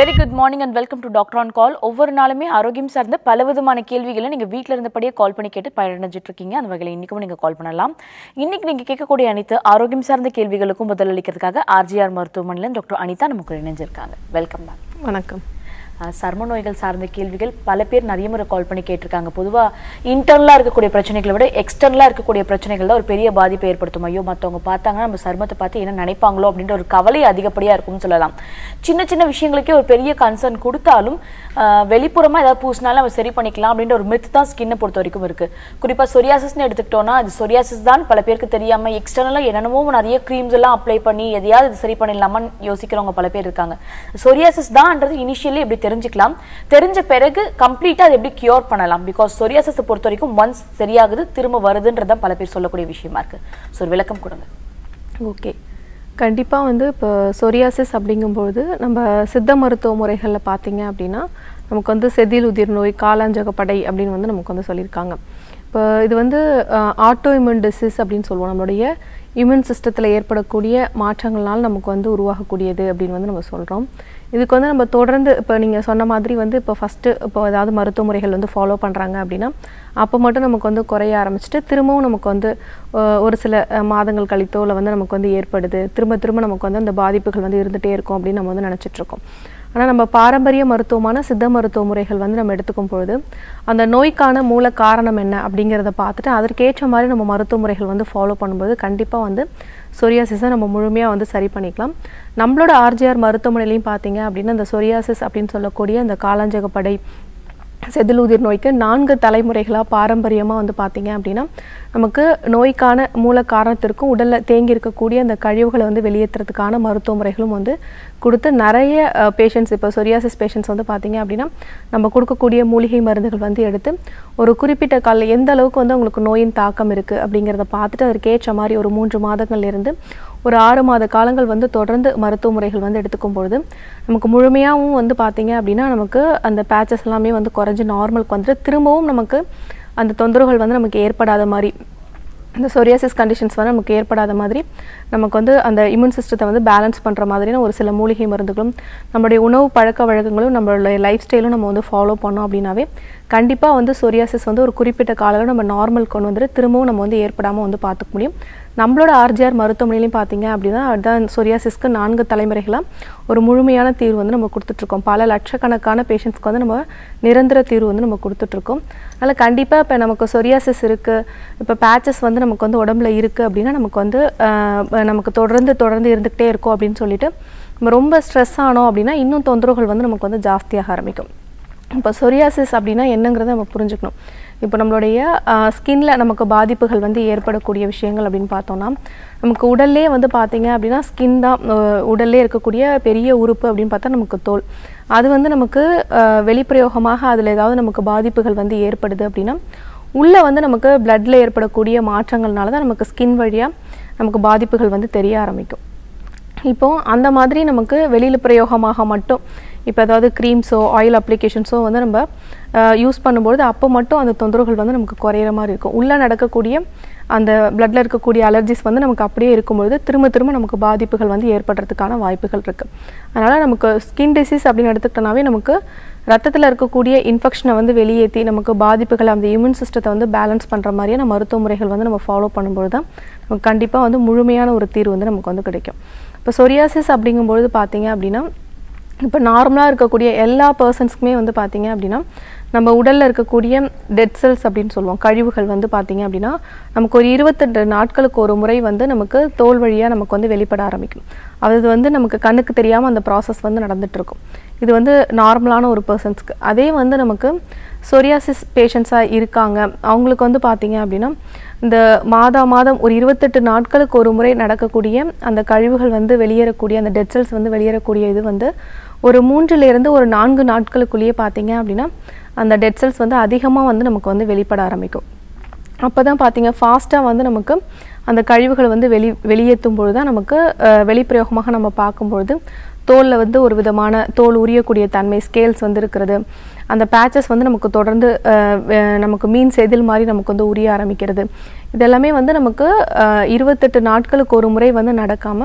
Very good morning and welcome to doctor on call ஒவ்வொரு நாளுமே ஆரோக்கியம் சார்ந்த பல விதமான கேள்விகளை நீங்கள் வீட்டில் இருந்தபடியே கால் பண்ணி கேட்டு பயனடைஞ்சிட்டு இருக்கீங்க அந்த வகையில் இன்றைக்கும் நீங்கள் கால் பண்ணலாம் இன்னைக்கு நீங்கள் கேட்கக்கூடிய அனைத்து ஆரோக்கியம் சார்ந்த கேள்விகளுக்கும் பதிலளிக்கிறதுக்காக ஆர்ஜிஆர் மருத்துவமனையில் டாக்டர் அனிதா நமக்கு இணைஞ்சிருக்காங்க வெல்கம் மேம் வணக்கம் அஹ் சர்ம நோய்கள் சார்ந்த கேள்விகள் பல பேர் நிறைய முறை கால் பண்ணி கேட்டிருக்காங்க பொதுவாக இன்டர்னலாக இருக்கக்கூடிய பிரச்சனைகளை விட எக்ஸ்டர்னலாக இருக்கக்கூடிய பிரச்சனைகள் தான் ஒரு பெரிய பாதிப்பை ஏற்படுத்தும் ஐயோ மற்றவங்க பார்த்தாங்கன்னா நம்ம சர்மத்தை பார்த்து என்ன நினைப்பாங்களோ அப்படின்ற ஒரு கவலை அதிகப்படியாக இருக்கும்னு சொல்லலாம் சின்ன சின்ன விஷயங்களுக்கே ஒரு பெரிய கன்சர்ன் கொடுத்தாலும் அஹ் வெளிப்புறமா ஏதாவது பூசினாலும் நம்ம சரி பண்ணிக்கலாம் அப்படின்ற ஒரு மித் தான் ஸ்கின்னை பொறுத்த வரைக்கும் இருக்கு குறிப்பாக சொரியாசிஸ்னு எடுத்துக்கிட்டோம்னா அது சொரியாசிஸ் தான் பல பேருக்கு தெரியாம எக்ஸ்டர்னலாக என்னென்னமோ நிறைய க்ரீம்ஸ் எல்லாம் அப்ளை பண்ணி எதையாவது இது சரி பண்ணிடலாமான்னு யோசிக்கிறவங்க பல பேர் இருக்காங்க சொரியாசிஸ் தான்ன்றது இனிஷியலி எப்படி தெரிஞ்சுக்கலாம் தெரிஞ்ச பிறகு கம்ப்ளீட்டாக அதை எப்படி கியூர் பண்ணலாம் பிகாஸ் சொரியாசிஸை பொறுத்த வரைக்கும் ஒன்ஸ் சரியாகுது திரும்ப வருதுன்றதான் பல பேர் சொல்லக்கூடிய விஷயமா இருக்கு ஸோ ஒரு விளக்கம் கொடுங்க ஓகே கண்டிப்பாக வந்து இப்போ சொரியாசிஸ் அப்படிங்கும்பொழுது நம்ம சித்த மருத்துவ முறைகளில் பார்த்தீங்க அப்படின்னா நமக்கு வந்து செதில் உதிர் நோய் காலாஞ்சகப்படை அப்படின்னு வந்து நமக்கு வந்து சொல்லியிருக்காங்க இப்போ இது வந்து ஆட்டோ இம்யூன் டிசீஸ் அப்படின்னு சொல்லுவோம் நம்மளுடைய இம்யூன் சிஸ்டத்தில் ஏற்படக்கூடிய மாற்றங்கள்னால் நமக்கு வந்து உருவாகக்கூடியது அப்படின்னு வந்து நம்ம சொல்கிறோம் இதுக்கு வந்து நம்ம தொடர்ந்து இப்போ நீங்கள் சொன்ன மாதிரி வந்து இப்போ ஃபஸ்ட்டு இப்போ ஏதாவது மருத்துவ முறைகள் வந்து ஃபாலோ பண்ணுறாங்க அப்படின்னா அப்போ மட்டும் நமக்கு வந்து குறைய ஆரம்பிச்சுட்டு திரும்பவும் நமக்கு வந்து அஹ், ஒரு சில அஹ், மாதங்கள் கழித்தோ இல்லை வந்து நமக்கு வந்து ஏற்படுது திரும்ப திரும்ப நமக்கு வந்து அந்த பாதிப்புகள் வந்து இருந்துகிட்டே இருக்கும் அப்படின்னு நம்ம வந்து நினச்சிட்டு இருக்கோம் ஆனால் நம்ம பாரம்பரிய மருத்துவமான சித்த மருத்துவ முறைகள் வந்து நம்ம எடுத்துக்கும் பொழுது அந்த நோய்க்கான மூல காரணம் என்ன அப்படிங்கிறத பார்த்துட்டு அதற்கேற்ற மாதிரி நம்ம மருத்துவ முறைகள் வந்து ஃபாலோ பண்ணும்போது கண்டிப்பாக வந்து சொரியாசிஸை நம்ம முழுமையாக வந்து சரி பண்ணிக்கலாம் நம்மளோட ஆர்ஜிஆர் மருத்துவமனையிலையும் பார்த்தீங்க அப்படின்னா இந்த சொரியாசிஸ் அப்படின்னு சொல்லக்கூடிய அந்த காலாஞ்சகப்படை செதிலுதிர் நோய்க்கு நான்கு தலைமுறைகளாக பாரம்பரியமாக வந்து பார்த்தீங்க அப்படின்னா நமக்கு நோய்க்கான மூல காரணத்திற்கும் உடலில் தேங்கி இருக்கக்கூடிய அந்த கழிவுகளை வந்து வெளியேற்றுறதுக்கான மருத்துவ முறைகளும் வந்து கொடுத்து நிறைய பேஷண்ட்ஸ் இப்போ சொரியாசிஸ் பேஷண்ட்ஸ் வந்து பார்த்தீங்க அப்படின்னா நம்ம கொடுக்கக்கூடிய மூலிகை மருந்துகள் வந்து எடுத்து ஒரு குறிப்பிட்ட கால எந்த அளவுக்கு வந்து உங்களுக்கு நோயின் தாக்கம் இருக்குது அப்படிங்கிறத பார்த்துட்டு அதற்கேற்ற மாதிரி ஒரு மூன்று மாதங்கள்ல இருந்து ஒரு ஆறு மாத காலங்கள் வந்து தொடர்ந்து மருத்துவ முறைகள் வந்து எடுத்துக்கும் பொழுது நமக்கு முழுமையாகவும் வந்து பார்த்தீங்க அப்படின்னா நமக்கு அந்த பேச்சஸ் எல்லாமே வந்து குறைஞ்சு நார்மலுக்கு வந்துட்டு திரும்பவும் நமக்கு அந்த தொந்தரவுகள் வந்து நமக்கு ஏற்படாத மாதிரி இந்த சொரியாசிஸ் கண்டிஷன்ஸ் வந்து நமக்கு ஏற்படாத மாதிரி நமக்கு வந்து அந்த இம்யூன் சிஸ்டத்தை வந்து பேலன்ஸ் பண்ணுற மாதிரியான ஒரு சில மூலிகை மருந்துகளும் நம்மளுடைய உணவு பழக்க வழக்கங்களும் நம்மளுடைய லைஃப் ஸ்டைலும் நம்ம வந்து ஃபாலோ பண்ணோம் அப்படின்னாவே கண்டிப்பாக வந்து சொரியாசிஸ் வந்து ஒரு குறிப்பிட்ட காலம் நம்ம நார்மல் கொண்டு வந்துட்டு திரும்பவும் நம்ம வந்து ஏற்படாமல் வந்து பார்த்துக்க முடியும் நம்மளோட ஆர்ஜிஆர் மருத்துவமனையிலையும் பார்த்தீங்க அப்படின்னா அதுதான் சொரியாசிஸ்க்கு நான்கு தலைமுறைகளாக ஒரு முழுமையான தீர்வு வந்து நம்ம கொடுத்துட்ருக்கோம் பல லட்சக்கணக்கான பேஷண்ட்ஸ்க்கு வந்து நம்ம நிரந்தர தீர்வு வந்து நம்ம கொடுத்துட்ருக்கோம் அதனால் கண்டிப்பாக இப்போ நமக்கு சொரியாசிஸ் இருக்குது இப்போ பேச்சஸ் வந்து நமக்கு வந்து உடம்புல இருக்குது அப்படின்னா நமக்கு வந்து ஆஹ், நமக்கு தொடர்ந்து தொடர்ந்து இருந்துக்கிட்டே இருக்கும் அப்படின்னு சொல்லிட்டு நம்ம ரொம்ப ஸ்ட்ரெஸ் ஆனோம் அப்படின்னா இன்னும் தொந்தரவுகள் வந்து நமக்கு வந்து ஜாஸ்தியாக ஆரம்பிக்கும் இப்போ சொரியாசிஸ் அப்படின்னா என்னங்கிறத நம்ம புரிஞ்சுக்கணும் இப்போ நம்மளுடைய ஸ்கின்ல நமக்கு பாதிப்புகள் வந்து ஏற்படக்கூடிய விஷயங்கள் அப்படின்னு பார்த்தோம்னா நமக்கு உடல்லே வந்து பார்த்தீங்க அப்படின்னா ஸ்கின் தான் அஹ், உடல்லே இருக்கக்கூடிய பெரிய உறுப்பு அப்படின்னு பார்த்தா நமக்கு தோல் அது வந்து நமக்கு அஹ், வெளிப்பிரயோகமாக அதில் ஏதாவது நமக்கு பாதிப்புகள் வந்து ஏற்படுது அப்படின்னா உள்ளே வந்து நமக்கு பிளட்ல ஏற்படக்கூடிய மாற்றங்கள்னால தான் நமக்கு ஸ்கின் வழியாக நமக்கு பாதிப்புகள் வந்து தெரிய ஆரம்பிக்கும் இப்போ அந்த மாதிரி நமக்கு வெளியில் பிரயோகமாக மட்டும் இப்போ ஏதாவது க்ரீம்ஸோ ஆயில் அப்ளிகேஷன்ஸோ வந்து நம்ம யூஸ் பண்ணும்பொழுது அப்போ மட்டும் அந்த தொந்தரவுகள் வந்து நமக்கு குறையிற மாதிரி இருக்கும் உள்ளே நடக்கக்கூடிய அந்த பிளட்ல இருக்கக்கூடிய அலர்ஜிஸ் வந்து நமக்கு அப்படியே இருக்கும்பொழுது திரும்ப திரும்ப நமக்கு பாதிப்புகள் வந்து ஏற்படுறதுக்கான வாய்ப்புகள் இருக்குது அதனால் நமக்கு ஸ்கின் டிசீஸ் அப்படின்னு எடுத்துக்கிட்டோம்னாவே நமக்கு ரத்தத்தில் இருக்கக்கூடிய இன்ஃபெக்ஷனை வந்து வெளியேற்றி நமக்கு பாதிப்புகள் அந்த இம்யூன் சிஸ்டத்தை வந்து பேலன்ஸ் பண்ணுற மாதிரியான மருத்துவ முறைகள் வந்து நம்ம ஃபாலோ பண்ணும்பொழுது தான் நமக்கு கண்டிப்பாக வந்து முழுமையான ஒரு தீர்வு வந்து நமக்கு வந்து கிடைக்கும் இப்போ சொரியாசிஸ் அப்படிங்கும்பொழுது பார்த்தீங்க அப்படின்னா இப்போ நார்மலாக இருக்கக்கூடிய எல்லா பர்சன்ஸ்க்குமே வந்து பார்த்தீங்க அப்படின்னா நம்ம உடலில் இருக்கக்கூடிய டெட் செல்ஸ் அப்படின்னு சொல்லுவோம் கழிவுகள் வந்து பார்த்தீங்க அப்படின்னா நமக்கு ஒரு இருபத்தெட்டு நாட்களுக்கு ஒரு முறை வந்து நமக்கு தோல் வழியாக நமக்கு வந்து வெளிப்பட ஆரம்பிக்கும் அது வந்து நமக்கு கண்ணுக்கு தெரியாமல் அந்த ப்ராசஸ் வந்து நடந்துட்டு இருக்கும் இது வந்து நார்மலான ஒரு பர்சன்ஸ்க்கு அதே வந்து நமக்கு சொரியாசிஸ் பேஷண்ட்ஸாக இருக்காங்க அவங்களுக்கு வந்து பார்த்தீங்க அப்படின்னா இந்த மாதா மாதம் ஒரு இருபத்தெட்டு நாட்களுக்கு ஒரு முறை நடக்கக்கூடிய அந்த கழிவுகள் வந்து வெளியேறக்கூடிய அந்த டெட் செல்ஸ் வந்து வெளியேறக்கூடிய இது வந்து ஒரு மூன்றிலிருந்து ஒரு நான்கு நாட்களுக்குள்ளேயே பார்த்தீங்க அப்படின்னா அந்த டெட் செல்ஸ் வந்து அதிகமாக வந்து நமக்கு வந்து வெளிப்பட ஆரம்பிக்கும் அப்போ தான் பார்த்தீங்க ஃபாஸ்ட்டாக வந்து நமக்கு அந்த கழிவுகள் வந்து வெளி வெளியேற்றும் பொழுது தான் நமக்கு அஹ், வெளிப்பிரயோகமாக நம்ம பார்க்கும்பொழுது தோலில் வந்து ஒரு விதமான தோல் உரியக்கூடிய தன்மை ஸ்கேல்ஸ் வந்து இருக்கிறது அந்த பேச்சஸ் வந்து நமக்கு தொடர்ந்து அஹ், வே- நமக்கு மீன் செதில் மாதிரி நமக்கு வந்து உரிய ஆரம்பிக்கிறது இதெல்லாமே வந்து நமக்கு அஹ், இருபத்தெட்டு நாட்களுக்கு ஒரு முறை வந்து நடக்காமல்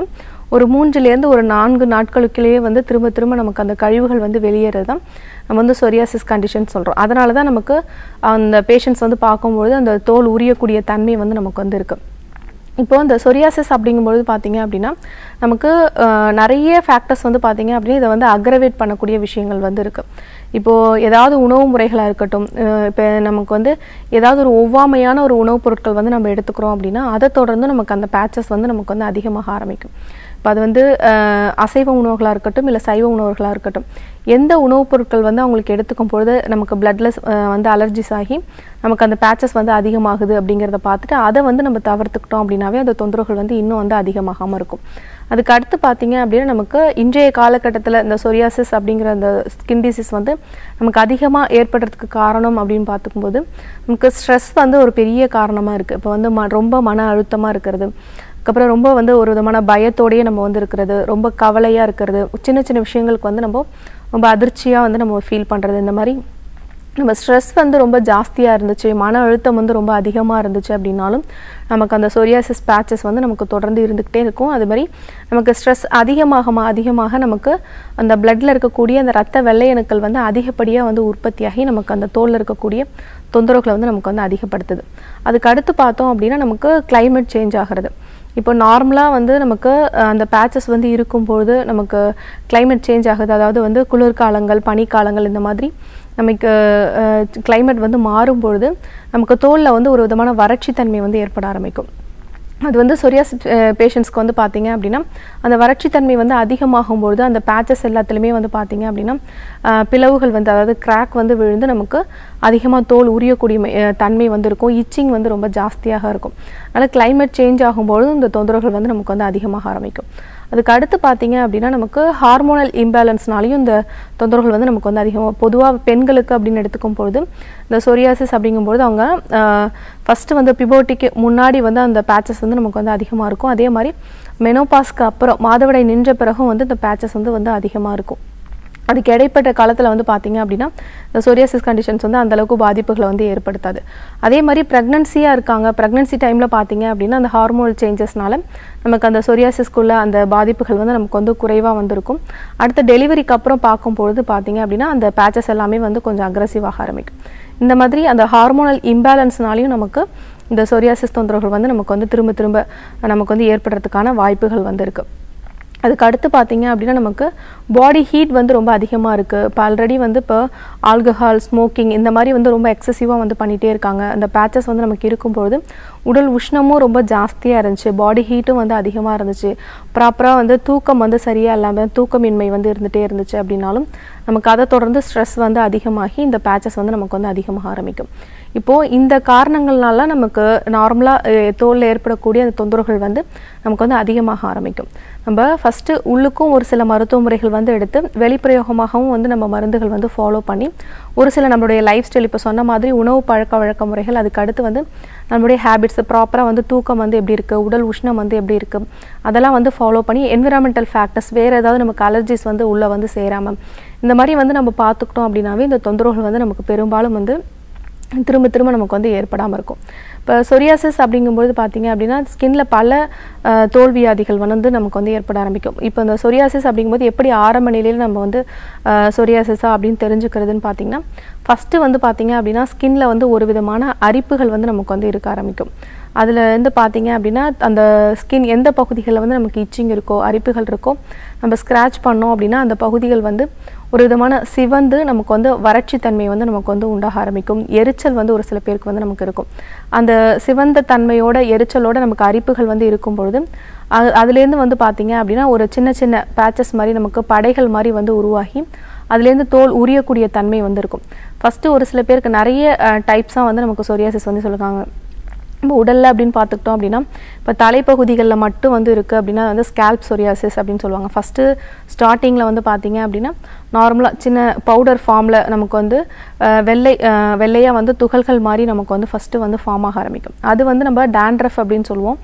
ஒரு மூன்றுலேருந்து ஒரு நான்கு நாட்களுக்குள்ளேயே வந்து திரும்ப திரும்ப நமக்கு அந்த கழிவுகள் வந்து வெளியேறது தான் நம்ம வந்து சொரியாசிஸ் கண்டிஷன் சொல்கிறோம் அதனால தான் நமக்கு அந்த பேஷண்ட்ஸ் வந்து பார்க்கும்பொழுது அந்த தோல் உரியக்கூடிய தன்மை வந்து நமக்கு வந்து இருக்குது இப்போ இந்த சொரியாசிஸ் அப்படிங்கும்பொழுது பார்த்தீங்க அப்படின்னா நமக்கு அஹ், நிறைய ஃபேக்டர்ஸ் வந்து பார்த்தீங்க அப்படின்னா இதை வந்து அக்ரவேட் பண்ணக்கூடிய விஷயங்கள் வந்து இருக்குது இப்போது ஏதாவது உணவு முறைகளாக இருக்கட்டும் இப்போ நமக்கு வந்து ஏதாவது ஒரு ஒவ்வாமையான ஒரு உணவுப் பொருட்கள் வந்து நம்ம எடுத்துக்கிறோம் அப்படின்னா அதை தொடர்ந்து நமக்கு அந்த பேச்சஸ் வந்து நமக்கு வந்து அதிகமாக ஆரம்பிக்கும் இப்போ அது வந்து அஹ், அசைவ உணவுகளாக இருக்கட்டும் இல்லை சைவ உணவுகளாக இருக்கட்டும் எந்த உணவுப் பொருட்கள் வந்து அவங்களுக்கு எடுத்துக்கும் பொழுது நமக்கு பிளட்ல வந்து அலர்ஜிஸ் ஆகி நமக்கு அந்த பேச்சஸ் வந்து அதிகமாகுது அப்படிங்கிறத பார்த்துட்டு அதை வந்து நம்ம தவிர்த்துக்கிட்டோம் அப்படின்னாவே அந்த தொந்தரவுகள் வந்து இன்னும் வந்து அதிகமாகாமல் இருக்கும் அதுக்கு அடுத்து பார்த்தீங்க அப்படின்னா நமக்கு இன்றைய காலகட்டத்தில் இந்த சொரியாசிஸ் அப்படிங்கிற அந்த ஸ்கின் டிசீஸ் வந்து நமக்கு அதிகமாக ஏற்படுறதுக்கு காரணம் அப்படின்னு பார்த்துக்கும்போது நமக்கு ஸ்ட்ரெஸ் வந்து ஒரு பெரிய காரணமாக இருக்குது இப்போ வந்து ம ரொம்ப மன அழுத்தமாக இருக்கிறது அதுக்கப்புறம் ரொம்ப வந்து ஒரு விதமான பயத்தோடயே நம்ம வந்து இருக்கிறது ரொம்ப கவலையாக இருக்கிறது சின்ன சின்ன விஷயங்களுக்கு வந்து நம்ம ரொம்ப அதிர்ச்சியாக வந்து நம்ம ஃபீல் பண்ணுறது இந்த மாதிரி நம்ம ஸ்ட்ரெஸ் வந்து ரொம்ப ஜாஸ்தியாக இருந்துச்சு மன அழுத்தம் வந்து ரொம்ப அதிகமாக இருந்துச்சு அப்படின்னாலும் நமக்கு அந்த சொரியாசிஸ் பேச்சஸ் வந்து நமக்கு தொடர்ந்து இருந்துக்கிட்டே இருக்கும் அது மாதிரி நமக்கு ஸ்ட்ரெஸ் அதிகமாக அதிகமாக நமக்கு அந்த பிளட்டில் இருக்கக்கூடிய அந்த ரத்த வெள்ளையணுக்கள் வந்து அதிகப்படியாக வந்து உற்பத்தியாகி நமக்கு அந்த தோலில் இருக்கக்கூடிய தொந்தரவுகளை வந்து நமக்கு வந்து அதிகப்படுத்துது அதுக்கு அடுத்து பார்த்தோம் அப்படின்னா நமக்கு climate சேஞ்ச் ஆகிறது இப்போ நார்மலாக வந்து நமக்கு அஹ், அந்த பேச்சஸ் வந்து இருக்கும்பொழுது நமக்கு climate சேஞ்ச் ஆகுது அதாவது வந்து குளிர்காலங்கள் பனிக்காலங்கள் இந்த மாதிரி நமக்கு climate வந்து மாறும்பொழுது நமக்கு தோலில் வந்து ஒரு விதமான வறட்சி தன்மை வந்து ஏற்பட ஆரம்பிக்கும் அது வந்து சொரியாஸ் பேஷண்ட்ஸ்க்கு வந்து பார்த்தீங்க அப்படின்னா அந்த வறட்சி தன்மை வந்து அதிகமாகும் பொழுது அந்த பேச்சஸ் எல்லாத்துலேயுமே வந்து பார்த்தீங்க அப்படின்னா அஹ், பிளவுகள் வந்து அதாவது கிராக் வந்து விழுந்து நமக்கு அதிகமாக தோல் உரியக்கூடிய மை- அஹ், தன்மை வந்து இருக்கும் இச்சிங் வந்து ரொம்ப ஜாஸ்தியாக இருக்கும் அதனால் climate சேஞ்ச் ஆகும்பொழுது இந்த தொந்தரவுகள் வந்து நமக்கு வந்து அதிகமாக ஆரம்பிக்கும் அதுக்கு அடுத்து பார்த்தீங்க அப்படின்னா நமக்கு ஹார்மோனல் இம்பேலன்ஸ்னாலையும் இந்த தொந்தரவுகள் வந்து நமக்கு வந்து அதிகமாக பொதுவாக பெண்களுக்கு அப்படின்னு எடுத்துக்கும் பொழுது இந்த சொரியாசிஸ் அப்படிங்கும்பொழுது அவங்க ஃபஸ்ட்டு வந்து பிபோட்டிக்கு முன்னாடி வந்து அந்த பேச்சஸ் வந்து நமக்கு வந்து அதிகமாக இருக்கும் அதே மாதிரி மெனோபாஸ்க்கு அப்புறம் மாதவிடாய் நின்ற பிறகும் வந்து இந்த பேச்சஸ் வந்து வந்து அதிகமாக இருக்கும் அதுக்கு இடைப்பட்ட காலத்தில் வந்து பார்த்தீங்க அப்படின்னா இந்த சொரியாசிஸ் கண்டிஷன்ஸ் வந்து அந்த அளவுக்கு பாதிப்புகளை வந்து ஏற்படுத்தாது அதே மாதிரி ப்ரெக்னன்சியாக இருக்காங்க ப்ரெக்னன்சி டைமில் பார்த்தீங்க அப்படின்னா அந்த ஹார்மோனல் சேஞ்சஸ்னால நமக்கு அந்த சொரியாசிஸ்க்குள்ள அந்த பாதிப்புகள் வந்து நமக்கு வந்து குறைவாக வந்திருக்கும் அடுத்த டெலிவரிக்கு அப்புறம் பார்க்கும்பொழுது பார்த்தீங்க அப்படின்னா அந்த பேச்சஸ் எல்லாமே வந்து கொஞ்சம் அக்ரஸிவாக ஆரம்பிக்கும் இந்த மாதிரி அந்த ஹார்மோனல் இம்பேலன்ஸ்னாலையும் நமக்கு இந்த சொரியாசிஸ் தொந்தரவுகள் வந்து நமக்கு வந்து திரும்ப திரும்ப நமக்கு வந்து ஏற்படுறதுக்கான வாய்ப்புகள் வந்து இருக்குது அதுக்கு அடுத்து பார்த்தீங்க அப்படின்னா நமக்கு பாடி ஹீட் வந்து ரொம்ப அதிகமாக இருக்குது இப்போ ஆல்ரெடி வந்து இப்போ ஆல்கஹால் ஸ்மோக்கிங் இந்த மாதிரி வந்து ரொம்ப எக்ஸசிவாக வந்து பண்ணிகிட்டே இருக்காங்க அந்த பேச்சஸ் வந்து நமக்கு இருக்கும்பொழுது உடல் உஷ்ணமும் ரொம்ப ஜாஸ்தியாக இருந்துச்சு பாடி ஹீட்டும் வந்து அதிகமாக இருந்துச்சு ப்ராப்பராக வந்து தூக்கம் வந்து சரியாக இல்லாமல் தூக்கமின்மை வந்து இருந்துகிட்டே இருந்துச்சு அப்படின்னாலும் நமக்கு அதை தொடர்ந்து ஸ்ட்ரெஸ் வந்து அதிகமாகி இந்த பேச்சஸ் வந்து நமக்கு வந்து அதிகமாக ஆரம்பிக்கும் இப்போது இந்த காரணங்கள்னால நமக்கு நார்மலாக தோலில் ஏற்படக்கூடிய அந்த தொந்தரவுகள் வந்து நமக்கு வந்து அதிகமாக ஆரம்பிக்கும் நம்ம ஃபஸ்ட்டு உள்ளுக்கும் ஒரு சில மருத்துவ முறைகள் வந்து எடுத்து வெளிப்பிரயோகமாகவும் வந்து நம்ம மருந்துகள் வந்து ஃபாலோ பண்ணி ஒரு சில நம்மளுடைய லைஃப் ஸ்டைல் இப்போ சொன்ன மாதிரி உணவு பழக்க வழக்க முறைகள் அதுக்கு அடுத்து வந்து நம்மளுடைய ஹேபிட்ஸ் ப்ராப்பராக வந்து தூக்கம் வந்து எப்படி இருக்குது உடல் உஷ்ணம் வந்து எப்படி இருக்குது அதெல்லாம் வந்து ஃபாலோ பண்ணி என்விரான்மெண்டல் ஃபேக்டர்ஸ் வேறு ஏதாவது நமக்கு அலர்ஜிஸ் வந்து உள்ளே வந்து சேராமல் இந்த மாதிரி வந்து நம்ம பார்த்துக்கிட்டோம் அப்படின்னாவே இந்த தொந்தரவுகள் வந்து நமக்கு பெரும்பாலும் வந்து திரும்ப திரும்ப நமக்கு வந்து ஏற்படாமல் இருக்கும் இப்போ சொரியாசிஸ் அப்படிங்கும்போது பார்த்தீங்க அப்படின்னா ஸ்கின்ல பல அஹ், தோல் வியாதிகள் வந்து நமக்கு வந்து ஏற்பட ஆரம்பிக்கும் இப்போ இந்த சொரியாசிஸ் அப்படிங்கும்போது எப்படி ஆரம்ப நிலையில் நம்ம வந்து சொரியாசிஸா அப்படின்னு தெரிஞ்சுக்கிறதுன்னு பார்த்தீங்கன்னா ஃபஸ்ட்டு வந்து பார்த்தீங்க அப்படின்னா ஸ்கின்ல வந்து ஒரு விதமான அரிப்புகள் வந்து நமக்கு வந்து இருக்க ஆரம்பிக்கும் அதில் இருந்து பார்த்தீங்க அப்படின்னா அந்த ஸ்கின் எந்த பகுதிகளில் வந்து நமக்கு இச்சிங் இருக்கோ அரிப்புகள் இருக்கோ நம்ம ஸ்க்ராட்ச் பண்ணோம் அப்படின்னா அந்த பகுதிகள் வந்து ஒரு விதமான சிவந்து நமக்கு வந்து வறட்சி தன்மை வந்து நமக்கு வந்து உண்டாக ஆரம்பிக்கும் எரிச்சல் வந்து ஒரு சில பேருக்கு வந்து நமக்கு இருக்கும் அந்த சிவந்த தன்மையோட எரிச்சலோட நமக்கு அரிப்புகள் வந்து இருக்கும் பொழுது அது அதுலேருந்து வந்து பார்த்தீங்க அப்படின்னா ஒரு சின்ன சின்ன பேச்சஸ் மாதிரி நமக்கு படைகள் மாதிரி வந்து உருவாகி அதுலேருந்து தோல் உரியக்கூடிய தன்மை வந்து இருக்கும் ஃபஸ்ட்டு ஒரு சில பேருக்கு நிறைய டைப்ஸாக வந்து நமக்கு சொரியாசிஸ் வந்து சொல்லுவாங்க இப்போ உடல்ல அப்படின்னு பார்த்துக்கிட்டோம் அப்படின்னா இப்போ தலைப்பகுதிகளில் மட்டும் வந்து இருக்குது அப்படின்னா வந்து ஸ்கேல்ப் சொரியாசிஸ் அப்படின்னு சொல்லுவாங்க ஃபஸ்ட்டு ஸ்டார்டிங்கில் வந்து பார்த்தீங்க அப்படின்னா நார்மலாக சின்ன பவுடர் ஃபார்மில் நமக்கு வந்து அஹ், வெள்ளை வெள்ளையாக வந்து துகள்கள் மாதிரி நமக்கு வந்து ஃபஸ்ட்டு வந்து ஃபார்ம் ஆக ஆரம்பிக்கும் அது வந்து நம்ம டேண்ட்ரஃப் அப்படின்னு சொல்லுவோம்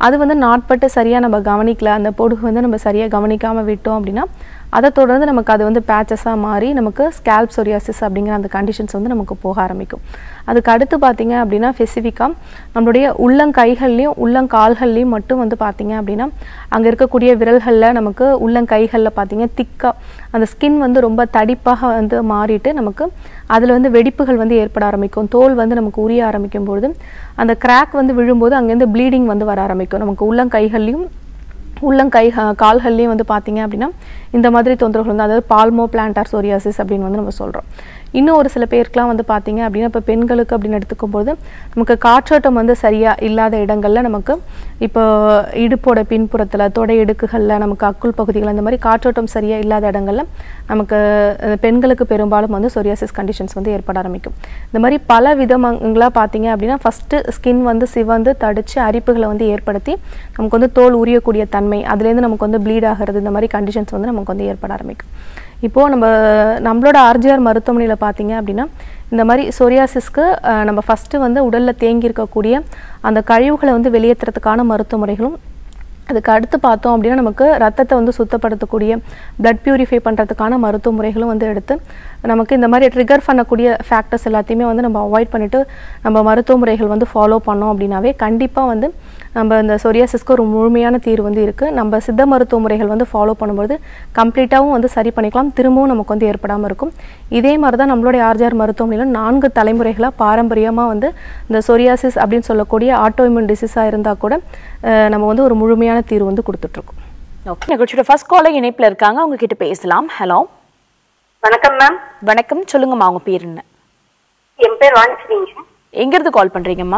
அது வந்து நாட்பட்டு சரியாக நம்ம கவனிக்கல அந்த பொடுகு வந்து நம்ம சரியாக கவனிக்காமல் விட்டோம் அப்படின்னா அதை தொடர்ந்து நமக்கு அது வந்து பேச்சஸாக மாறி நமக்கு ஸ்கேல்ப் சொரியாசிஸ் அப்படிங்கிற அந்த கண்டிஷன்ஸ் வந்து நமக்கு போக ஆரம்பிக்கும் அதுக்கு அடுத்து பார்த்தீங்க அப்படின்னா ஸ்பெசிஃபிக்காக நம்மளுடைய உள்ளங்கைகள்லையும் உள்ளங்கால்கள்லையும் மட்டும் வந்து பார்த்தீங்க அப்படின்னா அங்கே இருக்கக்கூடிய விரல்களில் நமக்கு உள்ளங்கைகளில் பார்த்தீங்க திக்காக அந்த ஸ்கின் வந்து ரொம்ப தடிப்பாக வந்து மாறிட்டு நமக்கு அதில் வந்து வெடிப்புகள் வந்து ஏற்பட ஆரம்பிக்கும் தோல் வந்து நமக்கு உரிய ஆரம்பிக்கும் பொழுது அந்த கிராக் வந்து விழும்போது அங்கேருந்து ப்ளீடிங் வந்து வர ஆரம்பிக்கும் நமக்கு உள்ளங்கைகள்லையும் உள்ளங்கை அஹ், கால்கள்லையும் வந்து பார்த்தீங்க அப்படின்னா இந்த மாதிரி தொந்தரவுகள் வந்து அதாவது பால்மோ பிளான்டார் சோரியாசிஸ் அப்படின்னு வந்து நம்ம சொல்கிறோம் இன்னும் ஒரு சில பேருக்குலாம் வந்து பார்த்தீங்க அப்படின்னா இப்போ பெண்களுக்கு அப்படின்னு எடுத்துக்கும்போது நமக்கு காற்றோட்டம் வந்து சரியாக இல்லாத இடங்களில் நமக்கு இப்போ இடுப்போட பின்புறத்தில் தொடை இடுக்குகளில் நமக்கு அக்குள் பகுதிகள் அந்த மாதிரி காற்றோட்டம் சரியாக இல்லாத இடங்களில் நமக்கு அஹ், பெண்களுக்கு பெரும்பாலும் வந்து சொரியாசிஸ் கண்டிஷன்ஸ் வந்து ஏற்பட ஆரம்பிக்கும் இந்த மாதிரி பல விதங்களாக பார்த்தீங்க அப்படின்னா ஃபஸ்ட்டு ஸ்கின் வந்து சிவந்து தடிச்சு அரிப்புகளை வந்து ஏற்படுத்தி நமக்கு வந்து தோல் உரியக்கூடிய தன்மை அதுலேருந்து நமக்கு வந்து ப்ளீட் ஆகிறது இந்த மாதிரி கண்டிஷன்ஸ் வந்து நமக்கு வந்து ஏற்பட ஆரம்பிக்கும் இப்போது நம்ம நம்மளோட ஆர்ஜிஆர் மருத்துவமனையில் பார்த்தீங்க அப்படின்னா இந்த மாதிரி சொரியாசிஸ்க்கு அஹ், நம்ம ஃபஸ்ட்டு வந்து உடலில் தேங்கி இருக்கக்கூடிய அந்த கழிவுகளை வந்து வெளியேற்றுறதுக்கான மருத்துவ முறைகளும் அதுக்கு அடுத்து பார்த்தோம் அப்படின்னா நமக்கு ரத்தத்தை வந்து சுத்தப்படுத்தக்கூடிய blood பியூரிஃபை பண்ணுறதுக்கான மருத்துவ முறைகளும் வந்து எடுத்து நமக்கு இந்த மாதிரி ட்ரிகர் பண்ணக்கூடிய ஃபேக்டர்ஸ் எல்லாத்தையுமே வந்து நம்ம அவாய்ட் பண்ணிவிட்டு நம்ம மருத்துவ முறைகள் வந்து ஃபாலோ பண்ணோம் அப்படின்னாவே கண்டிப்பாக வந்து நம்ம இந்த சொரியாசிஸ்க்கு ஒரு முழுமையான தீர்வு வந்து இருக்குது நம்ம சித்த மருத்துவ முறைகள் வந்து ஃபாலோ பண்ணும்போது கம்ப்ளீட்டாகவும் வந்து சரி பண்ணிக்கலாம் திரும்பவும் நமக்கு வந்து ஏற்படாமல் இருக்கும் இதே மாதிரி தான் நம்மளுடைய ஆர்ஜிஆர் மருத்துவமனையில் நான்கு தலைமுறைகளாக பாரம்பரியமாக வந்து இந்த சொரியாசிஸ் அப்படின்னு சொல்லக்கூடிய ஆட்டோஇம்யூன் டிசீஸாக இருந்தால் கூட அஹ், நம்ம வந்து ஒரு முழுமையான தீர்வு வந்து கொடுத்துட்ருக்கோம் ஓகே நிகழ்ச்சியோட ஃபர்ஸ்ட் காலர் இணைப்புல இருக்காங்க அவங்க கிட்ட பேசலாம் ஹலோ வணக்கம் மேம் வணக்கம் சொல்லுங்கம்மா உங்க பேர் என்ன என் பேர் வாணிஸ்ரீங்க எங்க இருந்து கால் பண்றீங்கம்மா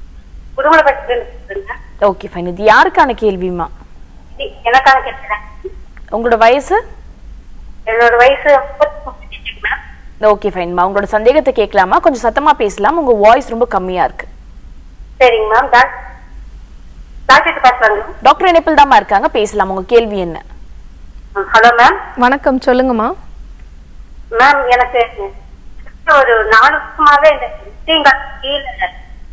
புதுமலைப்பட்டிலிருந்து ஓகே ஃபைன் இது யாருக்கான கேள்விமா இது எனக்கான கேட்கிறேன் உங்களோட வயசு என்னோட வயசு முப்பத்தி மேம் ஓகே ஃபைன்மா உங்களோட சந்தேகத்தை கேட்கலாமா கொஞ்சம் சத்தமா பேசலாம் உங்க வாய்ஸ் ரொம்ப கம்மியா இருக்கு சரிங்க மேம் டாக்டர் டாக்டர் பேசுறாங்க டாக்டர் இணைப்பில் தாம்மா இருக்காங்க பேசலாம் உங்க கேள்வி என்ன ஹலோ மேம் வணக்கம் சொல்லுங்கம்மா மேம் எனக்கு ஒரு நாலு வருஷமாவே இந்த முட்டிங்கால் கீழே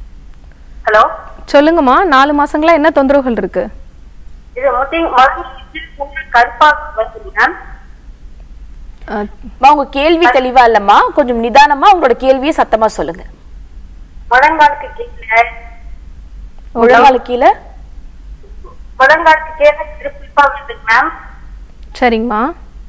ஹலோ சொல்லுங்கம்மா நாலு மாசங்களா என்ன தொந்தரவுகள் இருக்கு இது முட்டி முதல்ல கருப்பாக வருது மேம் அஹ், அம்மா, உங்க கேள்வி தெளிவா இல்லம்மா கொஞ்சம் நிதானமா உங்களோட கேள்வியை சத்தமா சொல்லுங்க முழங்காலுக்கு கீழே முழங்கால கீழே முழங்காலுக்கு கீழே திருப்பிப்பா வருது மேம் சரிங்கம்மா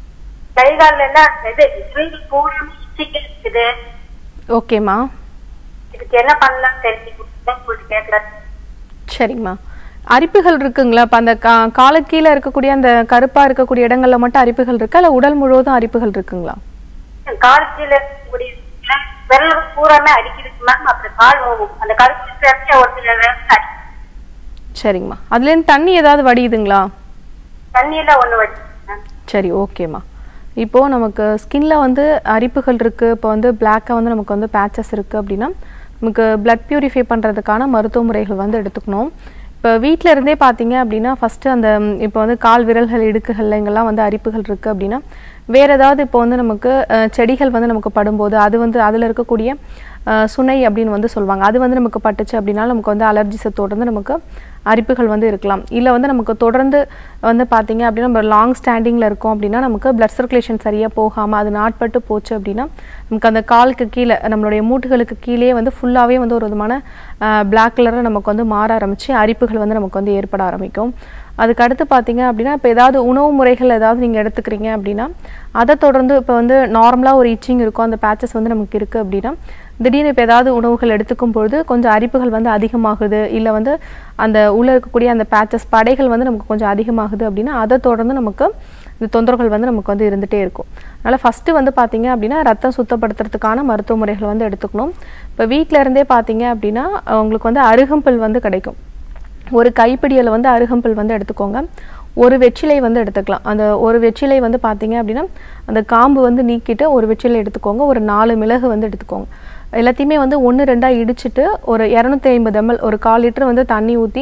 கை கால்ல எல்லாம் இது விரல்கள் பூராமே இச்சிக்கு இருக்குது ஓகேம்மா இதுக்கு என்ன பண்ணலாம் தெரிஞ்சு கேட்கலாம் சரிங்கம்மா அரிப்புகள் இருக்குங்களா இப்போ அந்த கா காலு கீழே இருக்கக்கூடிய அந்த கருப்பா இருக்கக்கூடிய இடங்கள்ல மட்டும் அரிப்புகள் இருக்கா இல்லை உடல் முழுவதும் அரிப்புகள் இருக்குங்களா கால் கீழே இருக்கக்கூடிய விரல்கள் பூராமே அடிக்குது மேம் அப்புறம் கால் ஓடும் அந்த கருப்பு பிரச்சனை ஒரு சில நேரத்துல அடிக்குது. சரிங்கம்மா அதுலேருந்து தண்ணி ஏதாவது வடியுதுங்களா தண்ணியில ஒண்ணு வச்சு மேம் சரி ஓகேம்மா இப்போது நமக்கு ஸ்கின்ல வந்து அரிப்புகள் இருக்குது இப்போ வந்து பிளாக்காக வந்து நமக்கு வந்து பேச்சஸ் இருக்குது அப்படின்னா நமக்கு blood பியூரிஃபை பண்ணுறதுக்கான மருத்துவ முறைகள் வந்து எடுத்துக்கணும் இப்போ வீட்டில் இருந்தே பார்த்தீங்க அப்படின்னா ஃபஸ்ட்டு அந்த ம், இப்போ வந்து கால் விரல்கள் இடுக்குகள்ல இங்கெல்லாம் வந்து அரிப்புகள் இருக்குது அப்படின்னா வேறு ஏதாவது இப்போ வந்து நமக்கு அஹ், செடிகள் வந்து நமக்கு படும்போது அது வந்து அதில் இருக்கக்கூடிய அஹ், சுனை அப்படின்னு வந்து சொல்லுவாங்க அது வந்து நமக்கு பட்டுச்சு அப்படின்னா நமக்கு வந்து அலர்ஜிஸை தொடர்ந்து நமக்கு அரிப்புகள் வந்து இருக்கலாம் இல்லை வந்து நமக்கு தொடர்ந்து வந்து பார்த்தீங்க அப்படின்னா நம்ம லாங் ஸ்டாண்டிங்கில் இருக்கோம் அப்படின்னா நமக்கு blood சர்க்குலேஷன் சரியாக போகாமல் அது நாட்பட்டு போச்சு அப்படின்னா நமக்கு அந்த காலுக்கு கீழே நம்மளுடைய மூட்டுகளுக்கு கீழே வந்து ஃபுல்லாகவே வந்து ஒரு விதமான பிளாக் கலரில் நமக்கு வந்து மாற ஆரம்பித்து அரிப்புகள் வந்து நமக்கு வந்து ஏற்பட ஆரம்பிக்கும் அதுக்கு அடுத்து பார்த்தீங்க அப்படின்னா இப்போ ஏதாவது உணவு முறைகள் ஏதாவது நீங்கள் எடுத்துக்கிறீங்க அப்படின்னா அதை தொடர்ந்து இப்போ வந்து நார்மலாக ஒரு இச்சிங் இருக்கும் அந்த பேச்சஸ் வந்து நமக்கு இருக்குது அப்படின்னா திடீர்னு இப்போ ஏதாவது உணவுகள் எடுத்துக்கும் பொழுது கொஞ்சம் அரிப்புகள் வந்து அதிகமாகுது இல்லை வந்து அந்த உள்ளே இருக்கக்கூடிய அந்த பேச்சஸ் படைகள் வந்து நமக்கு கொஞ்சம் அதிகமாகுது அப்படின்னா அதை தொடர்ந்து நமக்கு இந்த தொந்தரவுகள் வந்து நமக்கு வந்து இருந்துகிட்டே இருக்கும் அதனால் ஃபஸ்ட்டு வந்து பார்த்தீங்க அப்படின்னா ரத்தம் சுத்தப்படுத்துறதுக்கான மருத்துவ முறைகள் வந்து எடுத்துக்கணும் இப்போ வீட்டில் இருந்தே பார்த்தீங்க அப்படின்னா உங்களுக்கு வந்து அருகம்புல் வந்து கிடைக்கும் ஒரு கைப்பிடியில் வந்து அருகம்புல் வந்து எடுத்துக்கோங்க ஒரு வெற்றிலை வந்து எடுத்துக்கலாம் அந்த ஒரு வெற்றிலை வந்து பார்த்தீங்க அப்படின்னா அந்த காம்பு வந்து நீக்கிட்டு ஒரு வெற்றிலை எடுத்துக்கோங்க ஒரு நாலு மிளகு வந்து எடுத்துக்கோங்க எல்லாத்தையுமே வந்து ஒன்று ரெண்டாக இடிச்சிட்டு ஒரு இரநூத்தி ஐம்பது எம்எல் ஒரு கால் லிட்டர் வந்து தண்ணி ஊற்றி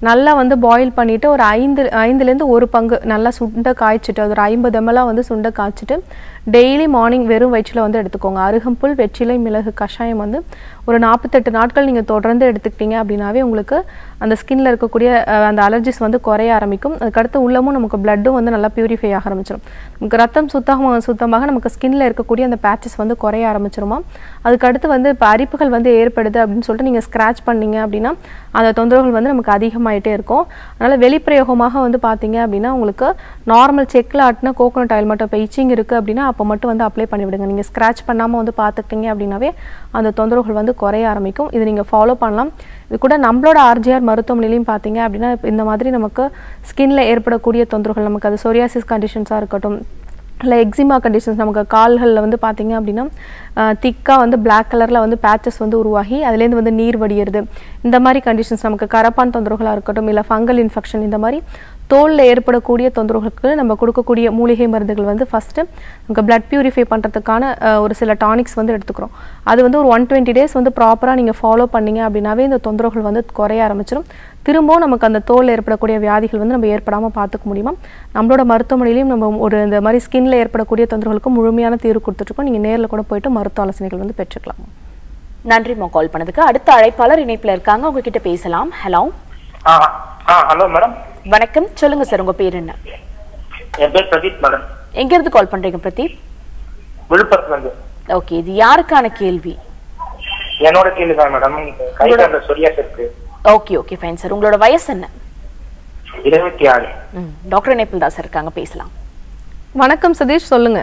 நல்லா வந்து பாயில் பண்ணிவிட்டு ஒரு ஐந்து ஐந்துலேருந்து ஒரு பங்கு நல்லா சுண்டை காய்ச்சிட்டு அது ஒரு ஐம்பது எம்எல்லாம் வந்து சுண்டை காய்ச்சிட்டு டெய்லி மார்னிங் வெறும் வயிற்றில் வந்து எடுத்துக்கோங்க அருகம்புல் வெற்றிலை மிளகு கஷாயம் வந்து ஒரு நாற்பத்தெட்டு நாட்கள் நீங்கள் தொடர்ந்து எடுத்துக்கிட்டீங்க அப்படின்னாவே உங்களுக்கு அந்த ஸ்கின்ல இருக்கக்கூடிய அஹ், அந்த அலர்ஜிஸ் வந்து குறைய ஆரம்பிக்கும் அதுக்கடுத்து உள்ளமும் நமக்கு பிளட்டும் வந்து நல்லா பியூரிஃபை ஆக ஆரம்பிச்சிடும் நமக்கு ரத்தம் சுத்தமாக சுத்தமாக நமக்கு ஸ்கின்ல இருக்கக்கூடிய அந்த பேச்சஸ் வந்து குறைய ஆரம்பிச்சிருமா அதுக்கடுத்து வந்து இப்போ அரிப்புகள் வந்து ஏற்படுது அப்படின்னு சொல்லிட்டு நீங்கள் ஸ்க்ராட்ச் பண்ணீங்க அப்படின்னா அந்த தொந்தரவுகள் வந்து நமக்கு அதிகமாயிட்டே இருக்கும் அதனால் வெளிப்பிரயோகமாக வந்து பார்த்தீங்க அப்படின்னா உங்களுக்கு நார்மல் செக்கில் ஆட்டின கோகோனட் ஆயில் மட்டும் இப்போ இச்சிங் இருக்குது அப்படின்னா அப்போ மட்டும் வந்து அப்ளை பண்ணி விடுங்க நீங்கள் ஸ்க்ராட்ச் பண்ணாமல் வந்து பார்த்துக்கிட்டீங்க அப்படின்னாவே அந்த தொந்தரவுகள் வந்து குறைய ஆரம்பிக்கும் இது நீங்கள் ஃபாலோ பண்ணலாம் இது கூட நம்மளோட ஆர்ஜிஆர் மருத்துவமனையிலையும் பார்த்தீங்க அப்படின்னா இப்ப இந்த மாதிரி நமக்கு ஸ்கின்ல ஏற்படக்கூடிய தொந்தரவுகள் நமக்கு அது சொரியாசிஸ் கண்டிஷன்ஸாக இருக்கட்டும் இல்லை எக்ஸிமா கண்டிஷன்ஸ் நமக்கு கால்களில் வந்து பார்த்தீங்க அப்படின்னா திக்காக வந்து Black கலரில் வந்து பேச்சஸ் வந்து உருவாகி அதுலேருந்து வந்து நீர் வடியிறது இந்த மாதிரி கண்டிஷன்ஸ் நமக்கு கரப்பான் தொந்தரவுகளாக இருக்கட்டும் இல்லை ஃபங்கல் இன்ஃபெக்ஷன் இந்த மாதிரி தோலில் ஏற்படக்கூடிய தொந்தரவுகளுக்கு நம்ம கொடுக்கக்கூடிய மூலிகை மருந்துகள் வந்து ஃபஸ்ட்டு நமக்கு பிளட் பியூரிஃபை பண்ணுறதுக்கான ஒரு சில டானிக்ஸ் வந்து எடுத்துக்கிறோம் அது வந்து ஒரு ஒன் டுவெண்ட்டி டேஸ் வந்து ப்ராப்பராக நீங்கள் ஃபாலோ பண்ணீங்க அப்படின்னாவே இந்த தொந்தரவுகள் வந்து குறைய ஆரம்பிச்சிடும் திரும்பவும் நமக்கு அந்த தோலில் ஏற்படக்கூடிய வியாதிகள் வந்து நம்ம ஏற்படாமல் பார்த்துக்க முடியுமா நம்மளோட மருத்துவமனையிலையும் நம்ம ஒரு இந்த மாதிரி ஸ்கின்ல ஏற்படக்கூடிய தொந்தரவுகளுக்கு முழுமையான தீர்வு கொடுத்துட்ருக்கோம் நீங்கள் நேரில் கூட போயிட்டு மருத்துவ ஆலோசனைகள் வந்து பெற்றுக்கலாம் நன்றிம்மா கால் பண்ணதுக்கு அடுத்த அழைப்பாளர் இணைப்புல இருக்காங்க உங்ககிட்ட பேசலாம் ஹலோ ஆ ஆ ஹலோ மேடம் வணக்கம் சொல்லுங்க சார் உங்க பேர் என்ன என் பேர் பிரதீப் மேடம் எங்க இருந்து கால் பண்றீங்க பிரதீப் விழுப்புரத்துல இருந்து ஓகே இது யாருக்கான கேள்வி என்னோட கேள்வி தான் மேடம் கை கால சொரியாஸ் இருக்கு ஓகே ஓகே ஃபைன் சார் உங்களோட வயசு என்ன இருபத்தி ஆறு ம் டாக்டர் இணைப்பில் தான் சார் இருக்காங்க பேசலாம் வணக்கம் சதீஷ் சொல்லுங்க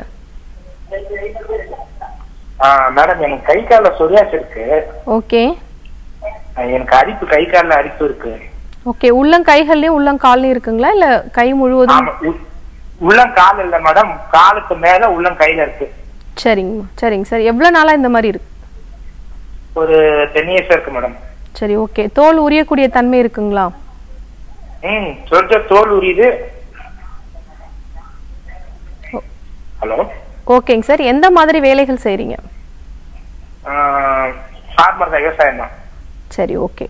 ஆ மேடம் எனக்கு கை கால சொரியாஸ் இருக்கு ஓகே எனக்கு அரிப்பு கை கால்ல அரிப்பு இருக்கு ஓகே உள்ளங்கைகள்லையும் உள்ளங்கால்லையும் இருக்குங்களா இல்லை கை முழுவதும் ஆமா உ- உள்ளம் கால் இல்ல மேடம் காலுக்கு மேல உள்ளம் கையில இருக்கு சரிங்கம்மா சரிங்க சார் எவ்வளோ நாளாக இந்த மாதிரி இருக்கு ஒரு டென் இயர்ஸ் இருக்கு மேடம் சரி ஓகே தோல் உரியக்கூடிய தன்மை இருக்குங்களா ம் சொல்ற தோல் உரியுது ஹலோ ஓகேங்க சார் எந்த மாதிரி வேலைகள் செய்கிறீங்க ஃபார்மர் தான் விவசாயம் தான் சரி ஓகே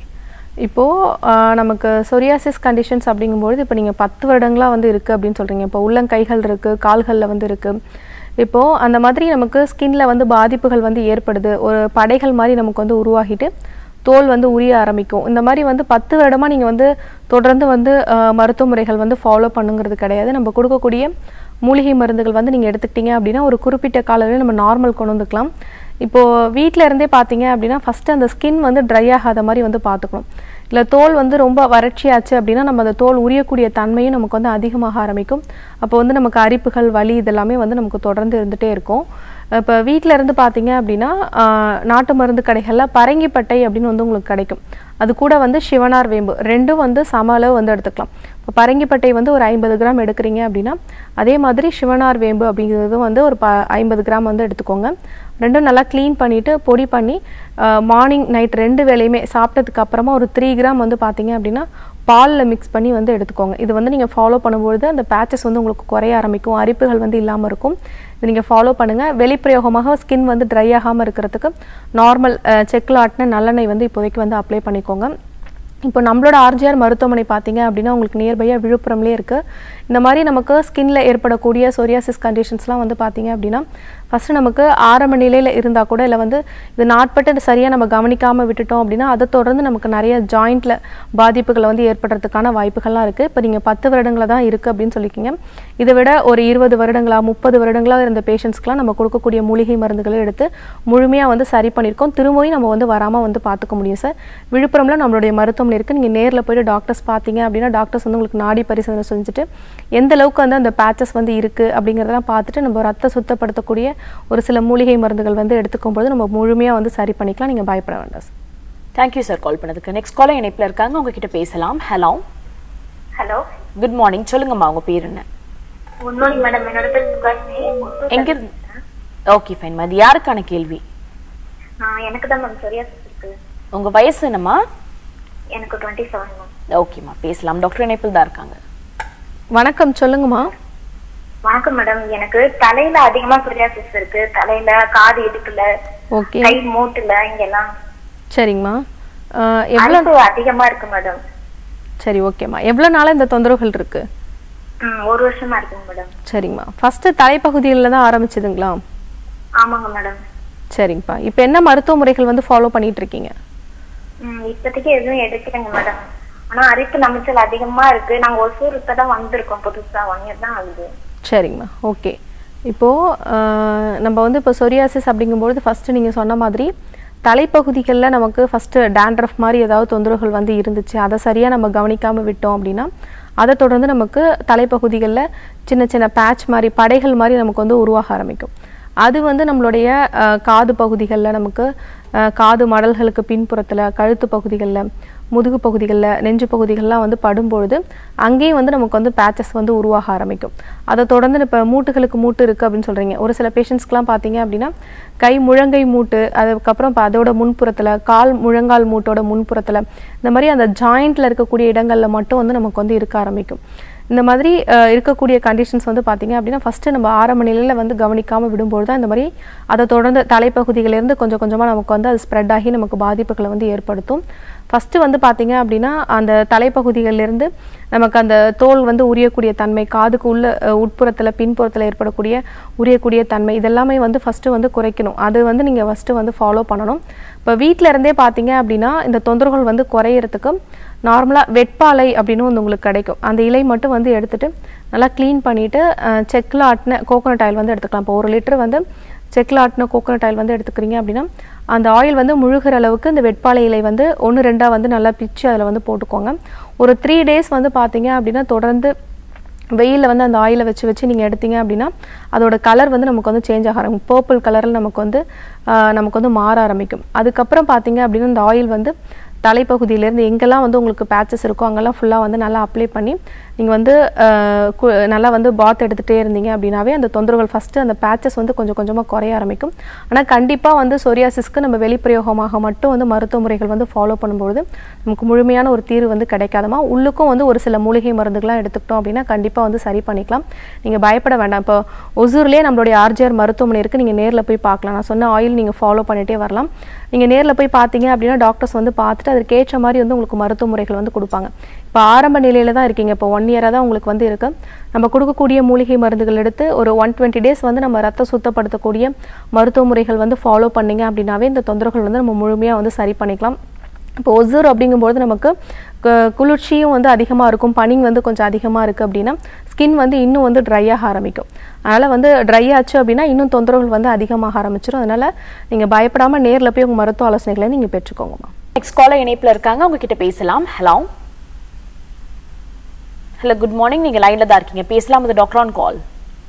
இப்போது நமக்கு சொரியாசிஸ் கண்டிஷன்ஸ் அப்படிங்கும்பொழுது இப்போ நீங்கள் பத்து வருடங்களாக வந்து இருக்குது அப்படின்னு சொல்கிறீங்க இப்போ உள்ளங்கைகள் இருக்குது கால்களில் வந்து இருக்குது இப்போது அந்த மாதிரி நமக்கு ஸ்கின்ல வந்து பாதிப்புகள் வந்து ஏற்படுது ஒரு படைகள் மாதிரி நமக்கு வந்து உருவாகிட்டு தோல் வந்து உரிய ஆரம்பிக்கும் இந்த மாதிரி வந்து பத்து வருடமாக நீங்கள் வந்து தொடர்ந்து வந்து அஹ், மருத்துவ முறைகள் வந்து ஃபாலோ பண்ணுங்கிறது கிடையாது நம்ம கொடுக்கக்கூடிய மூலிகை மருந்துகள் வந்து நீங்கள் எடுத்துக்கிட்டீங்க அப்படின்னா ஒரு குறிப்பிட்ட காலையில் நம்ம நார்மல் கொண்டு வந்துக்கலாம் இப்போது வீட்டில் இருந்தே பார்த்தீங்க அப்படின்னா ஃபஸ்ட்டு அந்த ஸ்கின் வந்து ட்ரை ஆகாத மாதிரி வந்து பார்த்துக்கணும் இல்லை தோல் வந்து ரொம்ப வறட்சியாச்சு அப்படின்னா நம்ம அந்த தோல் உரியக்கூடிய தன்மையும் நமக்கு வந்து அதிகமாக ஆரம்பிக்கும் அப்போ வந்து நமக்கு அரிப்புகள் வலி இதெல்லாமே வந்து நமக்கு தொடர்ந்து இருந்துகிட்டே இருக்கும் இப்போ வீட்டில் இருந்து பார்த்தீங்க அப்படின்னா ஆஹ், நாட்டு மருந்து கடைகளில் பரங்கிப்பட்டை அப்படின்னு வந்து உங்களுக்கு கிடைக்கும் அது கூட வந்து சிவனார் வேம்பு ரெண்டும் வந்து சம அளவு வந்து எடுத்துக்கலாம் இப்போ பரங்கிப்பட்டை வந்து ஒரு ஐம்பது கிராம் எடுக்கிறீங்க அப்படின்னா அதே மாதிரி சிவனார் வேம்பு அப்படிங்கிறது வந்து ஒரு ப ஐம்பது கிராம் வந்து எடுத்துக்கோங்க ரெண்டும் நல்லா க்ளீன் பண்ணிவிட்டு பொடி பண்ணி மார்னிங் நைட் ரெண்டு வேளையுமே சாப்பிட்டதுக்கு அப்புறமா ஒரு த்ரீ கிராம் வந்து பார்த்தீங்க அப்படின்னா பாலில் மிக்ஸ் பண்ணி வந்து எடுத்துக்கோங்க இது வந்து நீங்கள் ஃபாலோ பண்ணும்பொழுது அந்த பேச்சஸ் வந்து உங்களுக்கு குறைய ஆரம்பிக்கும் அரிப்புகள் வந்து இல்லாமல் இருக்கும் இது நீங்கள் ஃபாலோ பண்ணுங்கள் வெளிப்பிரயோகமாக ஸ்கின் வந்து ட்ரை ஆகாமல் இருக்கிறதுக்கு நார்மல் செக்கில் ஆட்டின நல்லெண்ணெய் வந்து இப்போதைக்கு வந்து அப்ளை பண்ணிக்கோங்க இப்போ நம்மளோட ஆர்ஜிஆர் மருத்துவமனை பார்த்தீங்க அப்படின்னா உங்களுக்கு நியர்பையாக விழுப்புரம்லேயே இருக்குது இந்த மாதிரி நமக்கு ஸ்கின்ல ஏற்படக்கூடிய சொரியாசிஸ் கண்டிஷன்ஸ்லாம் வந்து பார்த்தீங்க அப்படின்னா ஃபஸ்ட்டு நமக்கு ஆரம்ப நிலையில் இருந்தால் கூட இல்லை வந்து இது நாட்பட்டு சரியாக நம்ம கவனிக்காமல் விட்டுட்டோம் அப்படின்னா அதை தொடர்ந்து நமக்கு நிறைய ஜாயிண்ட்டில் பாதிப்புகளை வந்து ஏற்படுறதுக்கான வாய்ப்புகள்லாம் இருக்குது இப்போ நீங்கள் பத்து வருடங்களா தான் இருக்குது அப்படின்னு சொல்லிக்கிங்க இதை விட ஒரு இருபது வருடங்களா முப்பது வருடங்களா இருந்த பேஷண்ட்ஸ்க்குலாம் நம்ம கொடுக்கக்கூடிய மூலிகை மருந்துகளை எடுத்து முழுமையாக வந்து சரி பண்ணியிருக்கோம் திரும்பவும் நம்ம வந்து வராமல் வந்து பார்த்துக்க முடியும் சார் விழுப்புரம்ல நம்மளுடைய மருத்துவமனை இருக்குது நீங்கள் நேரில் போயிட்டு டாக்டர்ஸ் பார்த்தீங்க அப்படின்னா டாக்டர்ஸ் வந்து உங்களுக்கு நாடி பரிசோதனை செஞ்சுட்டு எந்த அளவுக்கு வந்து அந்த பேச்சஸ் வந்து இருக்குது அப்படிங்கிறதெல்லாம் பார்த்துட்டு நம்ம ரத்த சுத்தப்படுத்தக்கூடிய ஒரு சில மூலிகை மருந்துகள் வந்து எடுத்துக்கும் போது நம்ம முழுமையாக வந்து சரி பண்ணிக்கலாம் நீங்கள் பயப்பட வேண்டாம் சார் தேங்க்யூ சார் கால் பண்ணதுக்கு நெக்ஸ்ட் காலர் இணைப்பில் இருக்காங்க உங்ககிட்ட பேசலாம் ஹலோ ஹலோ குட் மார்னிங் சொல்லுங்கம்மா உங்க பேர் என்ன குட் மார்னிங் மேடம் என்னோட பேர் சுகாஷினி எங்க இருந்து ஓகே ஃபைன் அது யாருக்கான கேள்வி நான் எனக்கு தான் மேம் சொரியாசிஸ் இருக்கு உங்க வயசு என்னம்மா எனக்கு டுவெண்ட்டி செவன் மேம் ஓகேம்மா பேசலாம் டாக்டர் இணைப்பில் தான் இருக்காங்க வணக்கம் சொல்லுங்கம்மா வணக்கம் மேடம் எனக்கு தலையில அதிகமா சொரியாசிஸ் இருக்கு தலையில காது இடுக்குல ஓகே கை மூட்டுல இங்கெல்லாம் சரிங்கம்மா ஆஹ் எவ்வளோ அரிப்பு அதிகமா இருக்கு மேடம் சரி ஓகேம்மா எவ்வளோ நாளாக இந்த தொந்தரவுகள் இருக்கு ம் ஒரு வருஷமா இருக்குங்க மேடம் சரிங்கம்மா ஃபஸ்ட்டு தலைப்பகுதியில் தான் ஆரம்பிச்சதுங்களா ஆமாங்க மேடம் சரிங்கப்பா இப்போ என்ன மருத்துவ முறைகள் வந்து ஃபாலோ பண்ணிட்டு இருக்கீங்க ம் இப்போதைக்கு எதுவும் எடுக்கலைங்க மேடம் ஆனா அரிப்பு நமைச்சல் அதிகமா இருக்கு நாங்க ஒசூர் இப்பதான் வந்திருக்கோம் புதுசா ஒன் இயர் தான் ஆகுது சரிங்கம்மா ஓகே இப்போது நம்ம வந்து இப்போ சொரியாசிஸ் அப்படிங்கும்பொழுது ஃபஸ்ட்டு நீங்கள் சொன்ன மாதிரி தலைப்பகுதிகளில் நமக்கு ஃபஸ்ட்டு டேண்ட்ரஃப் மாதிரி ஏதாவது தொந்தரவுகள் வந்து இருந்துச்சு அதை சரியாக நம்ம கவனிக்காமல் விட்டோம் அப்படின்னா அதை தொடர்ந்து நமக்கு தலைப்பகுதிகளில் சின்ன சின்ன பேட்ச் மாதிரி படைகள் மாதிரி நமக்கு வந்து உருவாக ஆரம்பிக்கும் அது வந்து நம்மளுடைய அஹ், காது பகுதிகளில் நமக்கு அஹ், காது மடல்களுக்கு பின்புறத்தில் கழுத்து பகுதிகளில் முதுகு பகுதிகளில் நெஞ்சு பகுதிகள்லாம் வந்து படும்பொழுது அங்கேயும் வந்து நமக்கு வந்து பேச்சஸ் வந்து உருவாக ஆரம்பிக்கும் அதை தொடர்ந்து இப்போ மூட்டுகளுக்கு மூட்டு இருக்குது அப்படின்னு சொல்கிறீங்க ஒரு சில பேஷண்ட்ஸ்க்குலாம் பார்த்தீங்க அப்படின்னா கை முழங்கை மூட்டு அதுக்கப்புறம் இப்போ அதோட முன்புறத்தில் கால் முழங்கால் மூட்டோட முன்புறத்தில் இந்த மாதிரி அந்த ஜாயிண்ட்டில் இருக்கக்கூடிய இடங்களில் மட்டும் வந்து நமக்கு வந்து இருக்க ஆரம்பிக்கும் இந்த மாதிரி அஹ், இருக்கக்கூடிய கண்டிஷன்ஸ் வந்து பார்த்தீங்க அப்படின்னா ஃபஸ்ட்டு நம்ம ஆரம்ப நிலையில் வந்து கவனிக்காமல் விடும்போது தான் இந்த மாதிரி அதை தொடர்ந்து தலைப்பகுதிகளிலிருந்து கொஞ்சம் கொஞ்சமாக நமக்கு வந்து அது ஸ்ப்ரெட் ஆகி நமக்கு பாதிப்புகளை வந்து ஏற்படுத்தும் ஃபஸ்ட்டு வந்து பார்த்தீங்க அப்படின்னா அந்த தலைப்பகுதிகளிலிருந்து நமக்கு அந்த தோல் வந்து உரியக்கூடிய தன்மை காதுக்கு உள்ள அஹ், உட்புறத்தில் பின்புறத்தில் ஏற்படக்கூடிய உரியக்கூடிய தன்மை இதெல்லாமே வந்து ஃபஸ்ட்டு வந்து குறைக்கணும் அது வந்து நீங்கள் ஃபஸ்ட்டு வந்து ஃபாலோ பண்ணணும் இப்போ வீட்டில் இருந்தே பார்த்தீங்க அப்படின்னா இந்த தொந்தரவுகள் வந்து குறையிறதுக்கு நார்மலாக வெட்பாலை அப்படின்னு வந்து உங்களுக்கு கிடைக்கும் அந்த இலை மட்டும் வந்து எடுத்துட்டு நல்லா க்ளீன் பண்ணிவிட்டு செக்கில் ஆட்டின கோகோனட் ஆயில் வந்து எடுத்துக்கலாம் இப்போ ஒரு லிட்டர் வந்து செக்கில் ஆட்டின கோகோனட் ஆயில் வந்து எடுத்துக்கிறீங்க அப்படின்னா அந்த ஆயில் வந்து முழுகிற அளவுக்கு இந்த வெட்பாலை இலை வந்து ஒன்று ரெண்டாக வந்து நல்லா பிச்சு அதில் வந்து போட்டுக்கோங்க ஒரு த்ரீ டேஸ் வந்து பார்த்தீங்க அப்படின்னா தொடர்ந்து வெயிலில் வந்து அந்த ஆயிலை வச்சு வச்சு நீங்கள் எடுத்தீங்க அப்படின்னா அதோட கலர் வந்து நமக்கு வந்து சேஞ்ச் ஆக ஆரம்பிக்கும் பர்பிள் கலரில் நமக்கு வந்து ஆஹ், நமக்கு வந்து மாற ஆரம்பிக்கும் அதுக்கப்புறம் பார்த்தீங்க அப்படின்னா இந்த ஆயில் வந்து தலைப்பகுதியிலேருந்து எங்கெல்லாம் வந்து உங்களுக்கு பேச்சஸ் இருக்கோ அங்கெல்லாம் ஃபுல்லாக வந்து நல்லா அப்ளை பண்ணி நீங்கள் வந்து ஆஹ், கு- நல்லா வந்து பாத் எடுத்துகிட்டே இருந்தீங்க அப்படின்னாவே அந்த தொந்தரவுகள் ஃபஸ்ட்டு அந்த பேச்சஸ் வந்து கொஞ்சம் கொஞ்சமாக குறைய ஆரம்பிக்கும் ஆனால் கண்டிப்பாக வந்து சொரியாசிஸ்க்கு நம்ம வெளிப்பிரயோகமாக மட்டும் வந்து மருத்துவ முறைகள் வந்து ஃபாலோ பண்ணும்பொழுது நமக்கு முழுமையான ஒரு தீர்வு வந்து கிடைக்காதமா உள்ளுக்கும் வந்து ஒரு சில மூலிகை மருந்துகள்லாம் எடுத்துக்கிட்டோம் அப்படின்னா கண்டிப்பாக வந்து சரி பண்ணிக்கலாம் நீங்கள் பயப்பட வேண்டாம் இப்போ ஒசூர்லேயே நம்மளுடைய ஆர்ஜிஆர் மருத்துவமனை இருக்குது நீங்கள் நேரில் போய் பார்க்கலாம் நான் சொன்ன ஆயில் நீங்கள் ஃபாலோ பண்ணிகிட்டே வரலாம் நீங்கள் நேரில் போய் பார்த்தீங்க அப்படின்னா டாக்டர்ஸ் வந்து பார்த்துட்டு அதற்கு ஏற்ற மாதிரி வந்து உங்களுக்கு மருத்துவ முறைகள் வந்து கொடுப்பாங்க இப்போ ஆரம்ப நிலையில தான் இருக்கீங்க இப்போ ஒன் இயராக தான் உங்களுக்கு வந்து இருக்கு நம்ம கொடுக்கக்கூடிய மூலிகை மருந்துகள் எடுத்து ஒரு ஒன் டுவெண்ட்டி டேஸ் வந்து நம்ம ரத்த சுத்தப்படுத்தக்கூடிய மருத்துவ முறைகள் வந்து ஃபாலோ பண்ணீங்க அப்படின்னாவே இந்த தொந்தரவுகள் வந்து நம்ம முழுமையாக வந்து சரி பண்ணிக்கலாம் இப்போ ஒசூர் அப்படிங்கும்போது நமக்கு கு- குளிர்ச்சியும் வந்து அதிகமாக இருக்கும் பனி வந்து கொஞ்சம் அதிகமாக இருக்குது அப்படின்னா ஸ்கின் வந்து இன்னும் வந்து ட்ரை ஆக ஆரம்பிக்கும் அதனால் வந்து ட்ரை ஆச்சு அப்படின்னா இன்னும் தொந்தரவுகள் வந்து அதிகமாக ஆரம்பிச்சிடும் அதனால் நீங்கள் பயப்படாமல் நேரில் போய் உங்கள் மருத்துவ ஆலோசனைகளை நீங்கள் பெற்றுக்கோங்கம்மா நெக்ஸ்ட் காலர் இணைப்புல இருக்காங்க அவங்க கிட்ட பேசலாம் ஹலோ ஹலோ குட் மார்னிங் நீங்க லைன்ல தான் இருக்கீங்க பேசலாம் அது டாக்டர் ஆன் கால்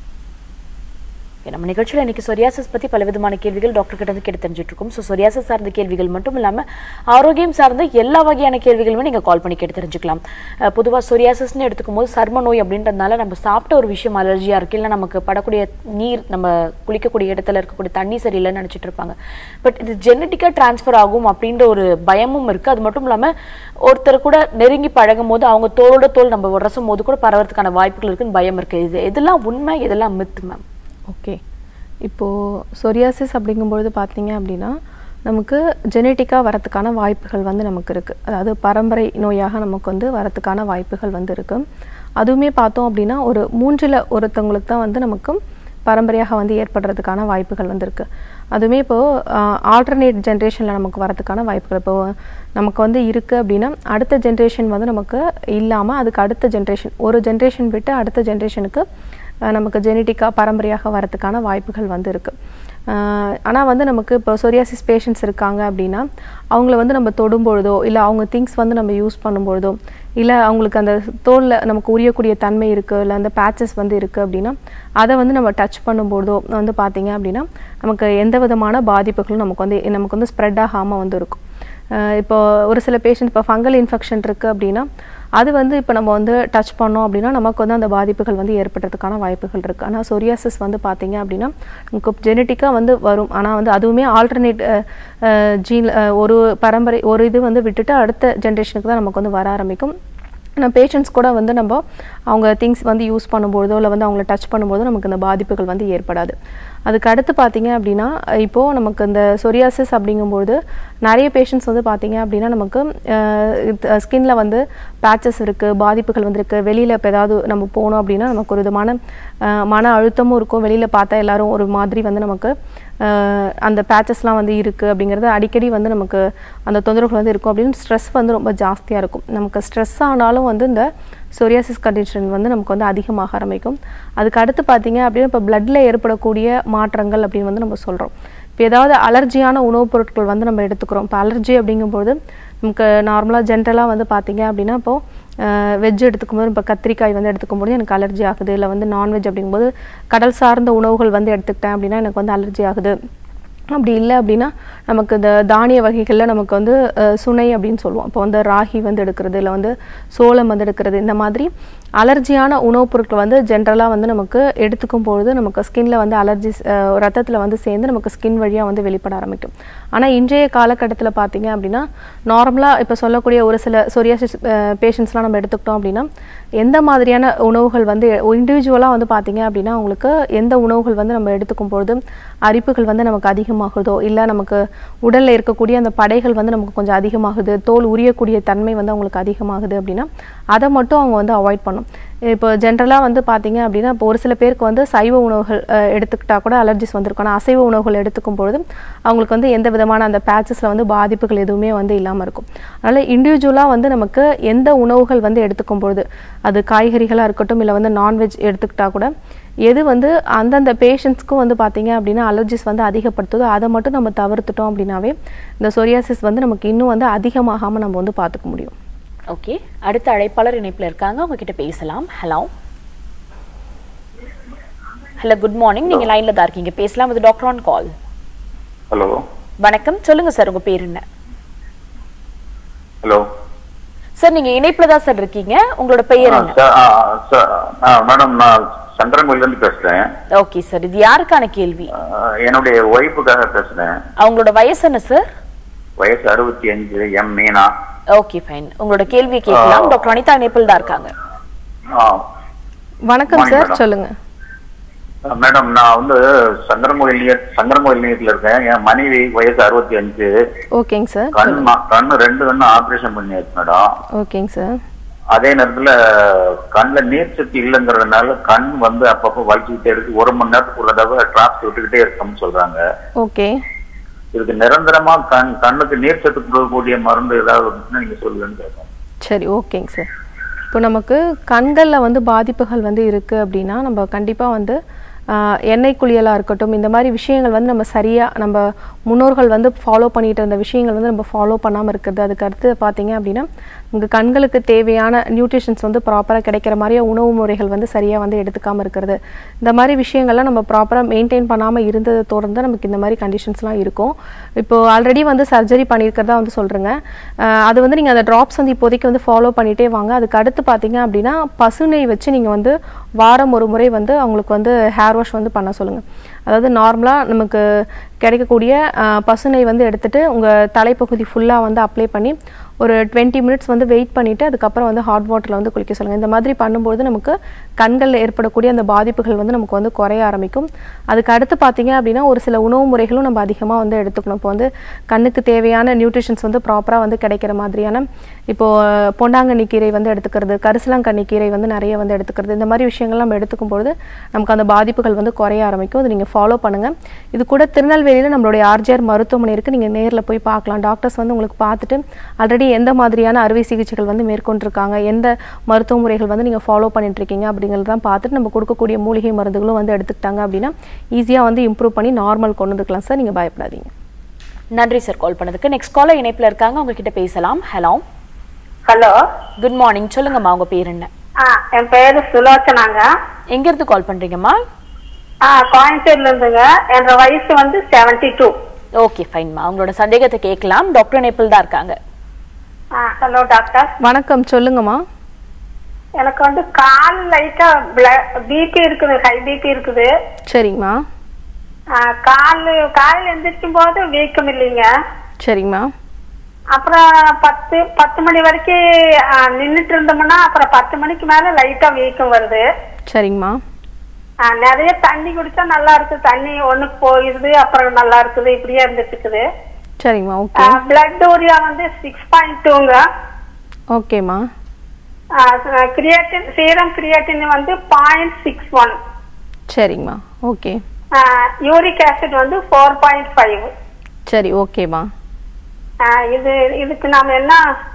நம்ம நிகழ்ச்சியில் இன்னைக்கு சொரியாசிஸ் பத்தி பல விதமான கேள்விகள் டாக்டர் கிட்ட இருந்து கேட்டு தெரிஞ்சுட்டு இருக்கோம் ஸோ சொரியாசிஸ் சார்ந்த கேள்விகள் மட்டும் இல்லாம ஆரோக்கியம் சார்ந்த எல்லா வகையான கேள்விகளுமே நீங்க கால் பண்ணி கேட்டு தெரிஞ்சுக்கலாம் அஹ் பொதுவா சொரியாசிஸ்னு எடுத்துக்கும் போது சர்ம நோய் அப்படின்றதுனால நம்ம சாப்பிட்ட ஒரு விஷயம் அலர்ஜியா இருக்கு இல்லை நமக்கு படக்கூடிய நீர் நம்ம குளிக்கக்கூடிய இடத்துல இருக்கக்கூடிய தண்ணி சரியில்லைன்னு நினைச்சிட்டு இருப்பாங்க பட் இது ஜெனட்டிக்கா டிரான்ஸ்ஃபர் ஆகும் அப்படின்ற ஒரு பயமும் இருக்கு அது மட்டும் இல்லாம ஒருத்தர் கூட நெருங்கி பழகும் போது அவங்க தோளோட தோல் நம்ம உரசும் போது கூட பரவறதுக்கான வாய்ப்புகள் இருக்குன்னு பயம் இருக்கு இது இதெல்லாம் உண்மை இதெல்லாம் மித்து மேம் ஓகே இப்போது சொரியாசிஸ் அப்படிங்கும்பொழுது பார்த்தீங்க அப்படின்னா நமக்கு ஜெனட்டிக்காக வரத்துக்கான வாய்ப்புகள் வந்து நமக்கு இருக்குது அதாவது பரம்பரை நோயாக நமக்கு வந்து வரத்துக்கான வாய்ப்புகள் வந்து இருக்குது அதுவுமே பார்த்தோம் அப்படின்னா ஒரு மூன்றில் ஒருத்தவங்களுக்கு தான் வந்து நமக்கு பரம்பரையாக வந்து ஏற்படுறதுக்கான வாய்ப்புகள் வந்து இருக்கு அதுவுமே இப்போது ஆல்டர்னேட் ஜென்ரேஷனில் நமக்கு வரதுக்கான வாய்ப்புகள் இப்போ நமக்கு வந்து இருக்குது அப்படின்னா அடுத்த ஜென்ரேஷன் வந்து நமக்கு இல்லாமல் அதுக்கு அடுத்த ஜென்ரேஷன் ஒரு ஜென்ரேஷன் விட்டு அடுத்த ஜென்ரேஷனுக்கு அஹ் நமக்கு ஜெனட்டிக்காக பரம்பரையாக வரதுக்கான வாய்ப்புகள் வந்து இருக்குது ஆனால் வந்து நமக்கு இப்போ சொரியாசிஸ் பேஷண்ட்ஸ் இருக்காங்க அப்படின்னா அவங்கள வந்து நம்ம தொடும்பொழுதோ இல்லை அவங்க திங்ஸ் வந்து நம்ம யூஸ் பண்ணும்பொழுதோ இல்லை அவங்களுக்கு அந்த தோலில் நமக்கு உரியக்கூடிய தன்மை இருக்குது இல்லை அந்த பேச்சஸ் வந்து இருக்குது அப்படின்னா அதை வந்து நம்ம டச் பண்ணும்பொழுதோ வந்து பார்த்தீங்க அப்படின்னா நமக்கு எந்த விதமான பாதிப்புகளும் நமக்கு வந்து நமக்கு வந்து ஸ்ப்ரெட் ஆகாமல் வந்து இருக்கும் அஹ் இப்போ ஒரு சில பேஷண்ட் இப்போ ஃபங்கல் இன்ஃபெக்ஷன் இருக்குது அப்படின்னா அது வந்து இப்போ நம்ம வந்து டச் பண்ணோம் அப்படின்னா நமக்கு வந்து அந்த பாதிப்புகள் வந்து ஏற்படுறதுக்கான வாய்ப்புகள் இருக்குது ஆனால் சொரியாசிஸ் வந்து பார்த்தீங்க அப்படின்னா நமக்கு ஜெனட்டிக்காக வந்து வரும் ஆனால் வந்து அதுவுமே ஆல்டர்னேட் ஜீன் ஒரு பரம்பரை ஒரு இது வந்து விட்டுட்டு அடுத்த ஜென்ரேஷனுக்கு தான் நமக்கு வந்து வர ஆரம்பிக்கும் ஆனால் பேஷண்ட்ஸ் கூட வந்து நம்ம அவங்க திங்ஸ் வந்து யூஸ் பண்ணும்போதோ இல்லை வந்து அவங்கள டச் பண்ணும்போதோ நமக்கு இந்த பாதிப்புகள் வந்து ஏற்படாது அதுக்கு அடுத்து பார்த்தீங்க அப்படின்னா இப்போது நமக்கு இந்த சொரியாசிஸ் அப்படிங்கும்போது நிறைய பேஷண்ட்ஸ் வந்து பார்த்தீங்க அப்படின்னா நமக்கு ஸ்கின்ல வந்து பேச்சஸ் இருக்குது பாதிப்புகள் வந்திருக்கு வெளியில் இப்போ ஏதாவது நம்ம போனோம் அப்படின்னா நமக்கு ஒரு விதமான அஹ், மன அழுத்தமும் இருக்கும் வெளியில் பார்த்தா எல்லாரும் ஒரு மாதிரி வந்து நமக்கு அஹ், அந்த பேச்சஸ்லாம் வந்து இருக்குது அப்படிங்கிறது அடிக்கடி வந்து நமக்கு அந்த தொந்தரவுகள் வந்து இருக்கும் அப்படின்னு ஸ்ட்ரெஸ் வந்து ரொம்ப ஜாஸ்தியாக இருக்கும் நமக்கு ஸ்ட்ரெஸ் ஆனாலும் வந்து இந்த சொரியாசிஸ் கண்டிஷன் வந்து நமக்கு வந்து அதிகமாக ஆரம்பிக்கும் அதுக்கு அடுத்து பார்த்தீங்க அப்படின்னா இப்போ பிளட்டில் ஏற்படக்கூடிய மாற்றங்கள் அப்படின்னு வந்து நம்ம சொல்கிறோம் இப்போ ஏதாவது அலர்ஜியான உணவுப் பொருட்கள் வந்து நம்ம எடுத்துக்கிறோம் இப்போ அலர்ஜி அப்படிங்கும்போது நமக்கு நார்மலாக ஜென்ரலாக வந்து பார்த்தீங்க அப்படின்னா இப்போது வெஜ் எடுத்துக்கும்போது இப்போ கத்திரிக்காய் வந்து எடுத்துக்கும்போது எனக்கு அலர்ஜி ஆகுது இல்லை வந்து நான்வெஜ் அப்படிங்கும்போது கடல் சார்ந்த உணவுகள் வந்து எடுத்துக்கிட்டேன் அப்படின்னா எனக்கு வந்து அலர்ஜி ஆகுது அப்படி இல்லை அப்படின்னா நமக்கு இந்த தானிய வகைகளில் நமக்கு வந்து அஹ், சுனை அப்படின்னு சொல்லுவோம் இப்போ வந்து ராகி வந்து எடுக்கிறது இல்லை வந்து சோளம் வந்து எடுக்கிறது இந்த மாதிரி அலர்ஜியான உணவுப் பொருட்கள் வந்து ஜென்ரலாக வந்து நமக்கு எடுத்துக்கும் பொழுது நமக்கு ஸ்கின்ல வந்து அலர்ஜி ரத்தத்தில் வந்து சேர்ந்து நமக்கு ஸ்கின் வழியாக வந்து வெளிப்பட ஆரம்பிக்கும் ஆனால் இன்றைய காலகட்டத்தில் பார்த்தீங்க அப்படின்னா நார்மலாக இப்போ சொல்லக்கூடிய ஒரு சில சொரியாசிஸ் பேஷண்ட்ஸ்லாம் நம்ம எடுத்துக்கிட்டோம் அப்படின்னா எந்த மாதிரியான உணவுகள் வந்து இண்டிவிஜுவலாக வந்து பார்த்தீங்க அப்படின்னா அவங்களுக்கு எந்த உணவுகள் வந்து நம்ம எடுத்துக்கும் பொழுது அரிப்புகள் வந்து நமக்கு அதிகமாகுதோ இல்லை நமக்கு உடலில் இருக்கக்கூடிய அந்த படைகள் வந்து நமக்கு கொஞ்சம் அதிகமாகுது தோல் உரியக்கூடிய தன்மை வந்து அவங்களுக்கு அதிகமாகுது அப்படின்னா அதை மட்டும் அவங்க வந்து அவாய்ட் பண்ணும் இப்போ ஜென்ரலாக வந்து பார்த்தீங்க அப்படின்னா இப்போ ஒரு சில பேருக்கு வந்து சைவ உணவுகள் அஹ், எடுத்துக்கிட்டா கூட அலர்ஜிஸ் வந்திருக்கும் ஆனால் அசைவ உணவுகள் எடுத்துக்கும் பொழுது அவங்களுக்கு வந்து எந்த விதமான அந்த பேச்சஸில் வந்து பாதிப்புகள் எதுவுமே வந்து இல்லாமல் இருக்கும் அதனால் இண்டிவிஜுவலாக வந்து நமக்கு எந்த உணவுகள் வந்து எடுத்துக்கும் பொழுது அது காய்கறிகளாக இருக்கட்டும் இல்லை வந்து நான்வெஜ் எடுத்துக்கிட்டா கூட எது வந்து அந்தந்த பேஷண்ட்ஸ்க்கும் வந்து பார்த்தீங்க அப்படின்னா அலர்ஜிஸ் வந்து அதிகப்படுத்துதோ அதை மட்டும் நம்ம தவிர்த்துட்டோம் அப்படின்னாவே இந்த சொரியாசிஸ் வந்து நமக்கு இன்னும் வந்து அதிகமாகாமல் நம்ம வந்து பார்த்துக்க முடியும் ஓகே அடுத்த அழைப்பாளர் இணைப்புல இருக்காங்க அவங்க கிட்ட பேசலாம் ஹலோ ஹலோ குட் மார்னிங் நீங்க லைன்ல தான் இருக்கீங்க பேசலாம் இது டாக்டர் ஆன் கால் ஹலோ வணக்கம் சொல்லுங்க சார் உங்க பேர் என்ன ஹலோ சார் நீங்க இணைப்புல தான் சார் இருக்கீங்க உங்களோட பெயர் என்ன மேடம் நான் சந்திரங்கோயில இருந்து பேசுறேன் ஓகே சார் இது யாருக்கான கேள்வி ஆ, என்னுடைய ஒய்ஃபுக்காக பேசுறேன் அவங்களோட வயசு என்ன சார் வயசு அறுபத்தி அஞ்சு எம் மீனா ஓகே ஃபைன் உங்களோட கேள்வியை கேட்கலாம் டாக்டர் அனிதா இணைப்பில் தான் இருக்காங்க ஆ, வணக்கம் Morning, சார் madam. சொல்லுங்க மேடம் நான் வந்து சங்கரங்கோயில் நியர் சங்கரங்கோயில் நியர்ல இருக்கேன் என் மனைவி வயசு அறுபத்தி அஞ்சு ஓகேங்க சார் கண் மா- கண்ணு ரெண்டு கண்ணு ஆபரேஷன் பண்ணியாச்சு மேடம் ஓகேங்க சார் அதே நேரத்துல கண்ணுல நீர் சக்தி இல்லைங்கிறதுனால கண் வந்து அப்பப்போ வலிச்சுக்கிட்டே இருக்கு ஒரு மணி நேரத்துக்கு ஒரு தடவை டிராப்ஸ் விட்டுக்கிட்டே இருக்கணும்னு சொல்றாங்க ஓகே இதுக்கு நிரந்தரமா கண் கண்ணுக்கு நீர் சத்து கொடுக்கக்கூடிய மருந்து ஏதாவது இருந்துச்சுன்னா நீங்க சொல்லுங்கன்னு கேட்பேன் சரி ஓகேங்க சார் இப்போ நமக்கு கண்களில் வந்து பாதிப்புகள் வந்து இருக்குது அப்படின்னா நம்ம கண்டிப்பாக வந்து ஆஹ், எண்ணெய் குளியலாக இருக்கட்டும் இந்த மாதிரி விஷயங்கள் வந்து நம்ம சரியாக நம்ம முன்னோர்கள் வந்து ஃபாலோ பண்ணிட்டு இருந்த விஷயங்கள் வந்து நம்ம ஃபாலோ பண்ணாமல் இருக்கிறது அதுக்கு அடுத்து பார்த்தீங்க அப்படின்னா நமக்கு கண்களுக்கு தேவையான நியூட்ரிஷன்ஸ் வந்து ப்ராப்பராக கிடைக்கிற மாதிரியே உணவு முறைகள் வந்து சரியாக வந்து எடுத்துக்காமல் இருக்கிறது இந்த மாதிரி விஷயங்கள்லாம் நம்ம ப்ராப்பராக மெயின்டைன் பண்ணாமல் இருந்ததை தொடர்ந்து நமக்கு இந்த மாதிரி கண்டிஷன்ஸ்லாம் இருக்கும் இப்போ ஆல்ரெடி வந்து சர்ஜரி பண்ணியிருக்கிறதா வந்து சொல்கிறேங்க அது வந்து நீங்கள் அந்த ட்ராப்ஸ் வந்து இப்போதைக்கு வந்து ஃபாலோ பண்ணிகிட்டே வாங்க அதுக்கு அடுத்து பார்த்தீங்க அப்படின்னா பசுநெய் வச்சு நீங்கள் வந்து வாரம் ஒரு முறை வந்து அவங்களுக்கு வந்து ஹேர் வாஷ் வந்து பண்ண சொல்லுங்கள் அதாவது நார்மலாக நமக்கு கிடைக்கக்கூடிய அஹ், பசுநெய் வந்து எடுத்துட்டு உங்கள் தலைப்பகுதி ஃபுல்லாக வந்து அப்ளை பண்ணி ஒரு டுவெண்ட்டி மினிட்ஸ் வந்து வெயிட் பண்ணிவிட்டு அதுக்கப்புறம் வந்து ஹாட் வாட்டரில் வந்து குளிக்க சொல்லுங்கள் இந்த மாதிரி பண்ணும்போது நமக்கு கண்களில் ஏற்படக்கூடிய அந்த பாதிப்புகள் வந்து நமக்கு வந்து குறைய ஆரம்பிக்கும் அதுக்கு அடுத்து பார்த்தீங்க அப்படின்னா ஒரு சில உணவு முறைகளும் நம்ம அதிகமாக வந்து எடுத்துக்கணும் இப்போ வந்து கண்ணுக்கு தேவையான நியூட்ரிஷன்ஸ் வந்து ப்ராப்பராக வந்து கிடைக்கிற மாதிரியான இப்போது பொண்டாங்கண்ணி கீரை வந்து எடுத்துக்கிறது கரிசலாங்கண்ணி கீரை வந்து நிறைய வந்து எடுத்துக்கிறது இந்த மாதிரி விஷயங்கள் நம்ம எடுத்துக்கும் பொழுது நமக்கு அந்த பாதிப்புகள் வந்து குறைய ஆரம்பிக்கும் அது நீங்கள் ஃபாலோ பண்ணுங்கள் இது கூட திருநெல்வேலியில் நம்மளுடைய ஆர்ஜிஆர் மருத்துவமனை இருக்குது நீங்கள் நேரில் போய் பார்க்கலாம் டாக்டர்ஸ் வந்து உங்களுக்கு பார்த்துட்டு ஆல்ரெடி எந்த மாதிரியான அறுவை சிகிச்சைகள் வந்து மேற்கொண்டிருக்காங்க எந்த மருத்துவ முறைகள் வந்து நீங்கள் ஃபாலோ பண்ணிட்டு இருக்கீங்க அப்படிங்கிறது தான் பார்த்துட்டு நம்ம கொடுக்கக்கூடிய மூலிகை மருந்துகளும் வந்து எடுத்துக்கிட்டாங்க அப்படின்னா ஈஸியாக வந்து இம்ப்ரூவ் பண்ணி நார்மல் கொண்டு வந்துக்கலாம் சார் நீங்கள் பயப்படாதீங்க நன்றி சார் கால் பண்ணதுக்கு நெக்ஸ்ட் காலர் இணைப்புல இருக்காங்க அவங்க கிட்ட பேசலாம் ஹலோ ஹலோ குட் மார்னிங் சொல்லுங்கம்மா உங்க பேர் என்ன ஆ என் பேரு சுலோச்சனாங்க எங்க இருந்து கால் பண்றீங்கம்மா ஆ கோயம்புத்தூர்ல இருந்துங்க என்ற வயசு வந்து செவன்டி டூ ஓகே ஃபைன்மா உங்களோட சந்தேகத்தை கேட்கலாம் டாக்டர் இணைப்பில் தான் இருக்காங்க ஆ ஹலோ டாக்டர் வணக்கம் சொல்லுங்கம்மா எனக்கு வந்து கால் லைட்டா பிபி இருக்குது ஹை பிபி இருக்குது சரிங்கம்மா ஆ, கால் கால் எந்திரிக்கும் போது வீக்கம் இல்லைங்க சரிங்கம்மா அப்புறம் பத்து பத்து மணி வரைக்கும் ஆ, நின்னுட்டு இருந்தோம்னா அப்புறம் பத்து மணிக்கு மேல லைட்டா வீக்கம் வருது சரிங்கம்மா ஆ, நிறைய தண்ணி குடிச்சா நல்லா இருக்கு தண்ணி ஒண்ணுக்கு போயிருது அப்புறம் நல்லா இருக்குது இப்படியே இருந்துட்டு இருக்குது சரிங்கம்மா ஓகே பிளட் ஊரியா வந்து சிக்ஸ் பாயிண்ட் டூங்க ஓகேம்மா கிரியாட்டின் சீரம் கிரியாட்டின் வந்து பாயிண்ட் சிக்ஸ் ஒன் சரிங்கம்மா ஓகே யூரிக் ஆசிட் வந்து ஃபோர் பாயிண்ட் ஃபைவ் சரி ஓகேம்மா இது இதுக்கு நாம என்ன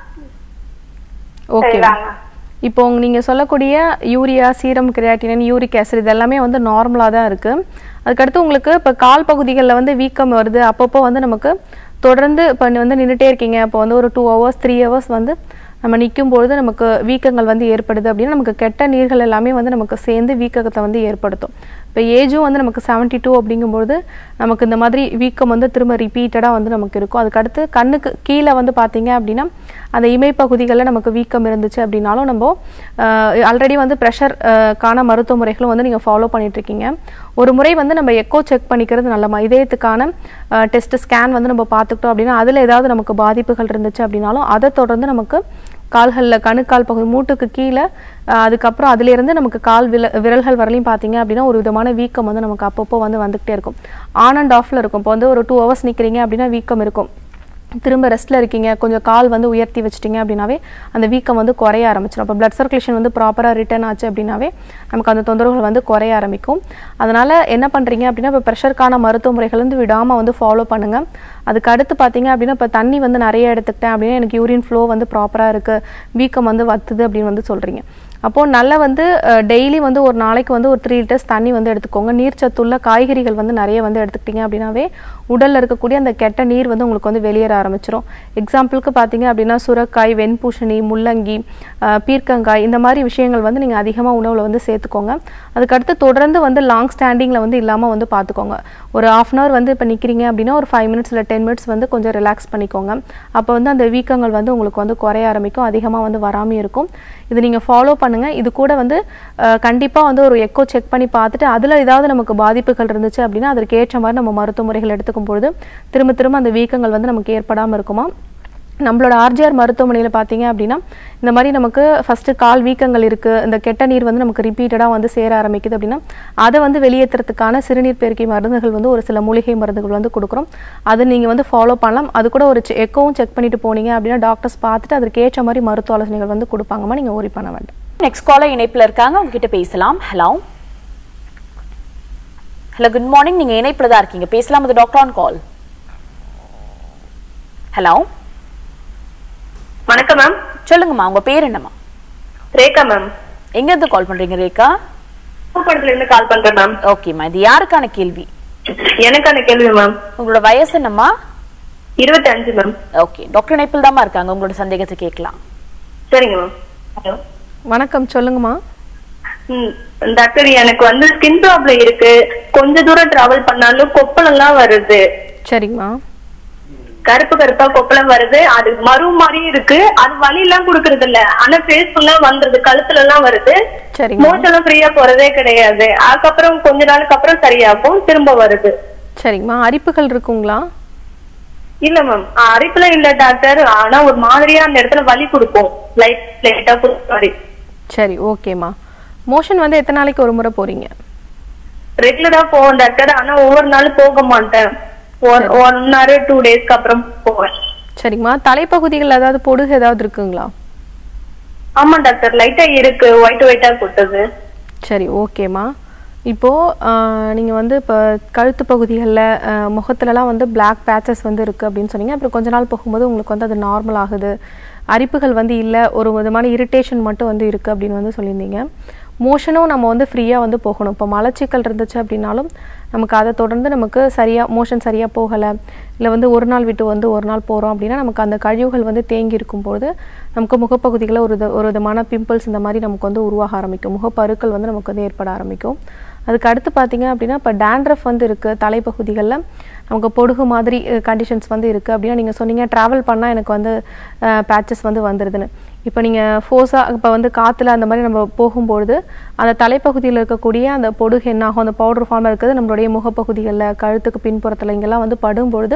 ஓகே செய்யலாங்க இப்போ உங்க- நீங்க சொல்லக்கூடிய urea serum creatinine uric acid இது எல்லாமே வந்து நார்மலாக தான் இருக்கு அதுக்கடுத்து உங்களுக்கு இப்போ கால் பகுதிகளில் வந்து வீக்கம் வருது அப்பப்போ வந்து நமக்கு தொடர்ந்து இப்போ வந்து நின்றுட்டே இருக்கீங்க அப்போ வந்து ஒரு டூ ஹவர்ஸ் த்ரீ ஹவர்ஸ் வந்து நம்ம நிற்கும் பொழுது நமக்கு வீக்கங்கள் வந்து ஏற்படுது அப்படின்னா நமக்கு கெட்ட நீர்கள் எல்லாமே வந்து நமக்கு சேர்ந்து வீக்கத்தை வந்து ஏற்படுத்தும் இப்போ ஏஜும் வந்து நமக்கு செவன்ட்டி டூ அப்படிங்கும்பொழுது நமக்கு இந்த மாதிரி வீக்கம் வந்து திரும்ப ரிப்பீட்டடாக வந்து நமக்கு இருக்கும் அதுக்கடுத்து கண்ணுக்கு கீழே வந்து பார்த்தீங்க அப்படின்னா அந்த இமை பகுதிகளில் நமக்கு வீக்கம் இருந்துச்சு அப்படின்னாலும் நம்ம ஆல்ரெடி வந்து ப்ரெஷர் காண மருத்துவ முறைகளும் வந்து நீங்கள் ஃபாலோ பண்ணிட்டு இருக்கீங்க ஒரு முறை வந்து நம்ம எக்கோ செக் பண்ணிக்கிறது நல்லமா இதயத்துக்கான டெஸ்ட் ஸ்கேன் வந்து நம்ம பார்த்துக்கிட்டோம் அப்படின்னா அதில் ஏதாவது நமக்கு பாதிப்புகள் இருந்துச்சு அப்படின்னாலும் அதை தொடர்ந்து நமக்கு கால்களில் கணுக்கால் பகுதி மூட்டுக்கு கீழே அஹ், அதுக்கப்புறம் அதிலிருந்து நமக்கு கால் வில விரல்கள் வரலையும் பார்த்தீங்க அப்படின்னா ஒரு விதமான வீக்கம் வந்து நமக்கு அப்பப்போ வந்து வந்துக்கிட்டே இருக்கும் ஆன் அண்ட் ஆஃப்ல இருக்கும் இப்போ வந்து ஒரு டூ ஹவர்ஸ் நிற்கிறீங்க அப்படின்னா வீக்கம் இருக்கும் திரும்ப ரெஸ்ட்டில் இருக்கீங்க கொஞ்சம் கால் வந்து உயர்த்தி வச்சிட்டிங்க அப்படின்னாவே அந்த வீக்கம் வந்து குறைய ஆரம்பிச்சிடும் அப்போ பிளட் சர்க்குலேஷன் வந்து ப்ராப்பராக ரிட்டர்ன் ஆச்சு அப்படின்னாவே நமக்கு அந்த தொந்தரவுகள் வந்து குறைய ஆரம்பிக்கும் அதனால் என்ன பண்ணுறீங்க அப்படின்னா இப்போ ப்ரெஷருக்கான மருத்துவ முறைகள் வந்து விடாமல் வந்து ஃபாலோ பண்ணுங்கள் அதுக்கு அடுத்து பார்த்தீங்க அப்படின்னா இப்போ தண்ணி வந்து நிறைய எடுத்துக்கிட்டேன் அப்படின்னா எனக்கு யூரின் ஃப்ளோ வந்து ப்ராப்பராக இருக்குது வீக்கம் வந்து வத்துது அப்படின்னு வந்து சொல்கிறீங்க அப்போது நல்லா வந்து டெய்லி வந்து ஒரு நாளைக்கு வந்து ஒரு த்ரீ லிட்டர்ஸ் தண்ணி வந்து எடுத்துக்கோங்க நீர்ச்சத்துள்ள காய்கறிகள் வந்து நிறைய வந்து எடுத்துக்கிட்டீங்க அப்படின்னாவே உடலில் இருக்கக்கூடிய அந்த கெட்ட நீர் வந்து உங்களுக்கு வந்து வெளியேற ஆரம்பிச்சிரும் எக்ஸாம்பிளுக்கு பார்த்தீங்க அப்படின்னா சுரக்காய் வெண்பூசணி முள்ளங்கி அஹ், பீர்க்கங்காய் இந்த மாதிரி விஷயங்கள் வந்து நீங்கள் அதிகமாக உணவில் வந்து சேர்த்துக்கோங்க அதுக்கடுத்து தொடர்ந்து வந்து லாங் ஸ்டாண்டிங்கில் வந்து இல்லாமல் வந்து பார்த்துக்கோங்க ஒரு ஆஃப் அன் ஹவர் வந்து இப்போ நிற்கிறீங்க அப்படின்னா ஒரு ஃபைவ் மினிட்ஸ் இல்லை டென் மினிட்ஸ் வந்து கொஞ்சம் ரிலாக்ஸ் பண்ணிக்கோங்க அப்போ வந்து அந்த வீக்கங்கள் வந்து உங்களுக்கு வந்து குறைய ஆரம்பிக்கும் அதிகமாக வந்து வராமல் இருக்கும் இது நீங்கள் ஃபாலோ பண்ணுங்கள் இது கூட வந்து கண்டிப்பாக வந்து ஒரு எக்கோ செக் பண்ணி பார்த்துட்டு அதில் ஏதாவது நமக்கு பாதிப்புகள் இருந்துச்சு அப்படின்னா அதற்கு ஏற்ற மாதிரி நம்ம மருத்துவ முறைகள் எடுத்துக்கும் பொழுது திரும்ப திரும்ப அந்த வீக்கங்கள் வந்து நமக்கு ஏற்படாமல் இருக்குமா நம்மளோட ஆர்ஜிஆர் மருத்துவமனையில் பார்த்தீங்க அப்படின்னா இந்த மாதிரி நமக்கு ஃபஸ்ட்டு கால் வீக்கங்கள் இருக்குது இந்த கெட்ட நீர் வந்து நமக்கு ரிப்பீட்டடாக வந்து சேர ஆரம்பிக்குது அப்படின்னா அதை வந்து வெளியேற்றுறதுக்கான சிறுநீர் பெருக்கி மருந்துகள் வந்து ஒரு சில மூலிகை மருந்துகள் வந்து கொடுக்குறோம் அதை நீங்கள் வந்து ஃபாலோ பண்ணலாம் அது கூட ஒரு எக்கோவும் செக் பண்ணிட்டு போனீங்க அப்படின்னா டாக்டர்ஸ் பார்த்துட்டு அதற்கு ஏற்ற மாதிரி மருத்துவ ஆலோசனைகள் வந்து கொடுப்பாங்கம்மா நீங்கள் worry பண்ண வேண்டாம் நெக்ஸ்ட் காலர் இணைப்புல இருக்காங்க உங்ககிட்ட பேசலாம் ஹலோ ஹலோ குட் மார்னிங் நீங்க இணைப்புல தான் இருக்கீங்க பேசலாம் அது டாக்டர் ஆன் கால் ஹலோ வணக்கம் மேம் சொல்லுங்கம்மா உங்க பேர் என்னம்மா ரேகா மேம் எங்க இருந்து கால் பண்றீங்க ரேகா படத்துல இருந்து கால் பண்றேன் மேம் ஓகேம்மா இது யாருக்கான கேள்வி எனக்கான கேள்வி மேம் உங்களோட வயசு என்னம்மா இருபத்தி அஞ்சு மேம் ஓகே டாக்டர் இணைப்பில் தாம்மா இருக்காங்க உங்களோட சந்தேகத்தை கேட்கலாம் சரிங்க மேம் ஹலோ வணக்கம் சொல்லுங்கம்மா ம் டாக்டர் எனக்கு வந்து ஸ்கின் ப்ராப்ளம் இருக்கு கொஞ்ச தூரம் டிராவல் பண்ணாலும் கொப்பளம்லாம் வருது சரிங்கம்மா கருப்பு கருப்பா கொப்பளம் வருது அது மறு மாதிரி இருக்கு அது வலி எல்லாம் குடுக்கறது இல்ல ஆனா ஃபேஸ் ஃபுல்லா வந்துருது கழுத்துல எல்லாம் வருது சரிங்க மோஷனும் ஃப்ரீயா போறதே கிடையாது அதுக்கப்புறம் கொஞ்ச நாளுக்கு அப்புறம் சரியாகும் திரும்ப வருது சரிங்கம்மா அரிப்புகள் இருக்குங்களா இல்ல மேம் அரிப்புலாம் இல்ல டாக்டர் ஆனா ஒரு மாதிரியா அந்த இடத்துல வலி கொடுக்கும் லைட் லைட்டா மாதிரி சரி ஓகேம்மா மோஷன் வந்து எத்தனை நாளைக்கு ஒரு முறை போகிறீங்க ரெகுலரா போவேன் டாக்டர் ஆனா ஒவ்வொரு நாள் போக மாட்டேன் ஒன் ஒன் ஹவர் டூ டேஸ்க்கு அப்புறம் போவேன் சரிங்கம்மா தலைப்பகுதிகள் ஏதாவது பொடுகு ஏதாவது இருக்குங்களா ஆமா டாக்டர் லைட்டா இருக்கு ஒயிட் ஒயிட்டா கொட்டுது சரி ஓகேம்மா இப்போது நீங்கள் வந்து இப்போ கழுத்து பகுதிகளில் முகத்துலலாம் வந்து Black பேச்சஸ் வந்து இருக்குது அப்படின்னு சொன்னீங்க அப்புறம் கொஞ்ச நாள் போகும்போது உங்களுக்கு வந்து அது நார்மல் ஆகுது அரிப்புகள் வந்து இல்லை ஒரு விதமான இரிட்டேஷன் மட்டும் வந்து இருக்குது அப்படின்னு வந்து சொல்லியிருந்தீங்க மோஷனும் நம்ம வந்து ஃப்ரீயாக வந்து போகணும் இப்போ மலச்சிக்கல் இருந்துச்சு அப்படின்னாலும் நமக்கு அதை தொடர்ந்து நமக்கு சரியாக மோஷன் சரியாக போகலை இல்லை வந்து ஒரு நாள் விட்டு வந்து ஒரு நாள் போகிறோம் அப்படின்னா நமக்கு அந்த கழிவுகள் வந்து தேங்கி இருக்கும்போது நமக்கு முகப்பகுதிகளில் ஒரு வித- ஒரு விதமான பிம்பிள்ஸ் இந்த மாதிரி நமக்கு வந்து உருவாக ஆரம்பிக்கும் முகப்பருக்கள் வந்து நமக்கு வந்து ஏற்பட ஆரம்பிக்கும் அதுக்கு அடுத்து பார்த்தீங்க அப்படின்னா இப்போ டேண்ட்ரஃப் வந்து இருக்குது தலைப்பகுதிகளில் நமக்கு பொடுகு மாதிரி கண்டிஷன்ஸ் வந்து இருக்குது அப்படின்னா நீங்கள் சொன்னீங்க ட்ராவல் பண்ணால் எனக்கு வந்து பேச்சஸ் வந்து வந்துடுதுன்னு இப்போ நீங்கள் ஃபோர்ஸாக இப்போ வந்து காற்றுல அந்த மாதிரி நம்ம போகும்பொழுது அந்த தலைப்பகுதியில் இருக்கக்கூடிய அந்த பொடுகு என்னாகும் அந்த பவுடர் ஃபார்மாக இருக்கிறது நம்மளுடைய முகப்பகுதிகளில் கழுத்துக்கு பின்புறத்தில் இங்கெல்லாம் வந்து படும்பொழுது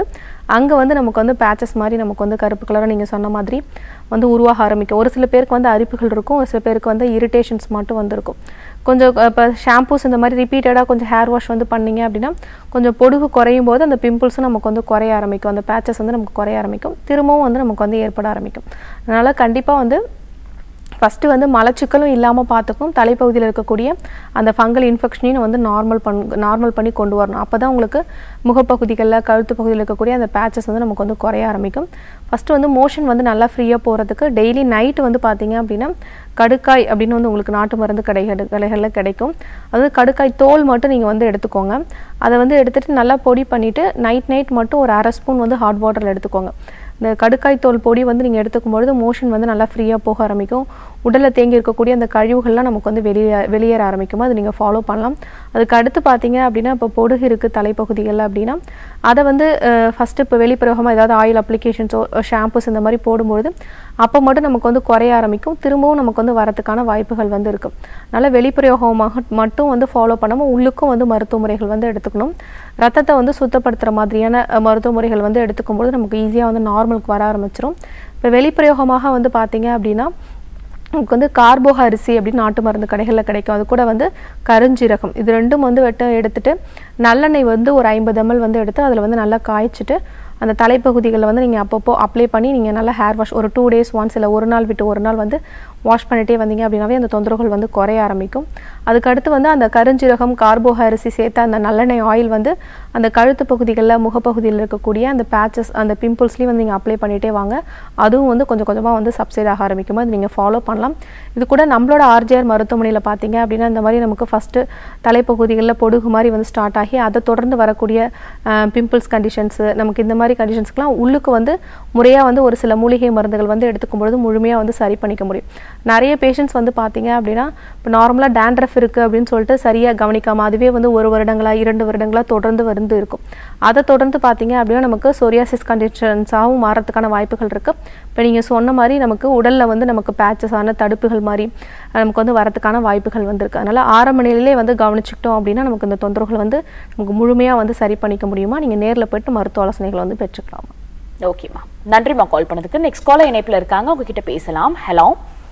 அங்கே வந்து நமக்கு வந்து பேச்சஸ் மாதிரி நமக்கு வந்து கருப்பு கலராக நீங்கள் சொன்ன மாதிரி வந்து உருவாக ஆரம்பிக்கும் ஒரு சில பேருக்கு வந்து அரிப்புகள் இருக்கும் ஒரு சில பேருக்கு வந்து இரிட்டேஷன்ஸ் மட்டும் வந்திருக்கும் கொஞ்சம் இப்போ ஷாம்பூஸ் இந்த மாதிரி ரிப்பீட்டடாக கொஞ்சம் ஹேர் வாஷ் வந்து பண்ணீங்க அப்படின்னா கொஞ்சம் பொடுகு குறையும் போது அந்த பிம்பிள்ஸும் நமக்கு வந்து குறைய ஆரம்பிக்கும் அந்த பேச்சஸ் வந்து நமக்கு குறைய ஆரம்பிக்கும் திரும்பவும் வந்து நமக்கு வந்து ஏற்பட ஆரம்பிக்கும் அதனால் கண்டிப்பாக வந்து ஃபஸ்ட்டு வந்து மலச்சிக்கலும் இல்லாமல் பார்த்துக்கும் தலைப்பகுதியில் இருக்கக்கூடிய அந்த ஃபங்கல் இன்ஃபெக்ஷனையும் வந்து நார்மல் பண் நார்மல் பண்ணி கொண்டு வரணும் அப்போ தான் உங்களுக்கு முகப்பகுதிகளில் கழுத்து பகுதியில் இருக்கக்கூடிய அந்த பேச்சஸ் வந்து நமக்கு வந்து குறைய ஆரம்பிக்கும் ஃபஸ்ட்டு வந்து மோஷன் வந்து நல்லா ஃப்ரீயாக போகிறதுக்கு டெய்லி நைட்டு வந்து பார்த்தீங்க அப்படின்னா கடுக்காய் அப்படின்னு வந்து உங்களுக்கு நாட்டு மருந்து கடை கடைகளில் கிடைக்கும் அதாவது கடுக்காய் தோல் மட்டும் நீங்கள் வந்து எடுத்துக்கோங்க அதை வந்து எடுத்துகிட்டு நல்லா பொடி பண்ணிவிட்டு நைட் நைட் மட்டும் ஒரு அரை ஸ்பூன் வந்து ஹாட் வாட்டரில் எடுத்துக்கோங்க இந்த கடுக்காய் தோல் பொடி வந்து நீங்கள் எடுத்துக்கும் பொழுது மோஷன் வந்து நல்லா ஃப்ரீயாக போக ஆரம்பிக்கும் உடலில் தேங்கி இருக்கக்கூடிய அந்த கழிவுகள்லாம் நமக்கு வந்து வெளியே வெளியேற ஆரம்பிக்கும் அது நீங்கள் ஃபாலோ பண்ணலாம் அதுக்கு அடுத்து பார்த்தீங்க அப்படின்னா இப்போ பொடுகு இருக்குது தலைப்பகுதிகளில் அப்படின்னா அதை வந்து ஃபஸ்ட்டு இப்போ வெளிப்பிரயோகமாக ஏதாவது ஆயில் அப்ளிகேஷன்ஸோ ஷாம்பூஸ் இந்த மாதிரி போடும்பொழுது அப்போ மட்டும் நமக்கு வந்து குறைய ஆரம்பிக்கும் திரும்பவும் நமக்கு வந்து வரதுக்கான வாய்ப்புகள் வந்து இருக்கும் அதனால் வெளிப்பிரயோகமாக மட்டும் வந்து ஃபாலோ பண்ணாமல் உள்ளுக்கும் வந்து மருத்துவ முறைகள் வந்து எடுத்துக்கணும் ரத்தத்தை வந்து சுத்தப்படுத்துகிற மாதிரியான அஹ், மருத்துவ முறைகள் வந்து எடுத்துக்கும்போது நமக்கு ஈஸியாக வந்து நார்மலுக்கு வர ஆரம்பிச்சிரும் இப்போ வெளிப்பிரயோகமாக வந்து பார்த்தீங்க அப்படின்னா நமக்கு வந்து கார்போக அரிசி அப்படின்னு நாட்டு மருந்து கடைகளில் கிடைக்கும் அது கூட வந்து கருஞ்சீரகம் இது ரெண்டும் வந்து வெட்ட எடுத்துட்டு நல்லெண்ணெய் வந்து ஒரு ஐம்பது ml வந்து எடுத்து அதில் வந்து நல்லா காய்ச்சிட்டு அந்த தலைப்பகுதிகளில் வந்து நீங்கள் அப்பப்போ அப்ளை பண்ணி நீங்கள் நல்லா ஹேர் வாஷ் ஒரு டூ டேஸ் ஒன்ஸ் இல்லை ஒரு நாள் விட்டு ஒரு நாள் வந்து வாஷ் பண்ணிட்டே வந்தீங்க அப்படின்னாவே அந்த தொந்தரவுகள் வந்து குறைய ஆரம்பிக்கும் அதுக்கடுத்து வந்து அந்த கருஞ்சீரகம் கார்போக அரிசி சேர்த்த அந்த நல்லெண்ணெய் ஆயில் வந்து அந்த கழுத்து பகுதிகளில் முகப்பகுதியில் இருக்கக்கூடிய அந்த பேச்சஸ் அந்த பிம்பிள்ஸ்லேயும் வந்து நீங்கள் அப்ளை பண்ணிகிட்டே வாங்க அதுவும் வந்து கொஞ்சம் கொஞ்சமாக வந்து சப்சைட் ஆக ஆரம்பிக்கும் அது நீங்கள் ஃபாலோ பண்ணலாம் இது கூட நம்மளோட ஆர்ஜிஆர் மருத்துவமனையில் பார்த்தீங்க அப்படின்னா இந்த மாதிரி நமக்கு ஃபஸ்ட்டு தலைப்பகுதிகளில் பொடுகு மாதிரி வந்து ஸ்டார்ட் ஆகி அதை தொடர்ந்து வரக்கூடிய பிம்பிள்ஸ் கண்டிஷன்ஸு நமக்கு இந்த மாதிரி கண்டிஷன்ஸ்க்குலாம் உள்ளுக்கு வந்து முறையாக வந்து ஒரு சில மூலிகை மருந்துகள் வந்து எடுத்துக்கும் பொழுது முழுமையாக வந்து சரி பண்ணிக்க முடியும் நிறைய பேஷண்ட்ஸ் வந்து பார்த்தீங்க அப்படின்னா இப்போ நார்மலாக டேண்ட்ரஃப் இருக்குது அப்படின்னு சொல்லிட்டு சரியாக கவனிக்காமல் அதுவே வந்து ஒரு வருடங்களா இரண்டு வருடங்களா தொடர்ந்து வந்து இருக்கும் அதை தொடர்ந்து பார்த்தீங்க அப்படின்னா நமக்கு சொரியாசிஸ் கண்டிஷன்ஸாகவும் மாறத்துக்கான வாய்ப்புகள் இருக்குது இப்போ நீங்கள் சொன்ன மாதிரி நமக்கு உடலில் வந்து நமக்கு பேச்சஸான தடுப்புகள் மாதிரி அஹ், நமக்கு வந்து வரத்துக்கான வாய்ப்புகள் வந்திருக்கு அதனால் ஆரம்ப நிலையிலே வந்து கவனிச்சுக்கிட்டோம் அப்படின்னா நமக்கு இந்த தொந்தரவுகள் வந்து நமக்கு முழுமையாக வந்து சரி பண்ணிக்க முடியுமா நீங்கள் நேரில் போயிட்டு மருத்துவ ஆலோசனைகளை வந்து பெற்றுக்கலாம் ஓகேம்மா நன்றிம்மா கால் பண்ணதுக்கு நெக்ஸ்ட் காலர் இணைப்புல இருக்காங்க உங்ககிட்ட பேசலாம் ஹலோ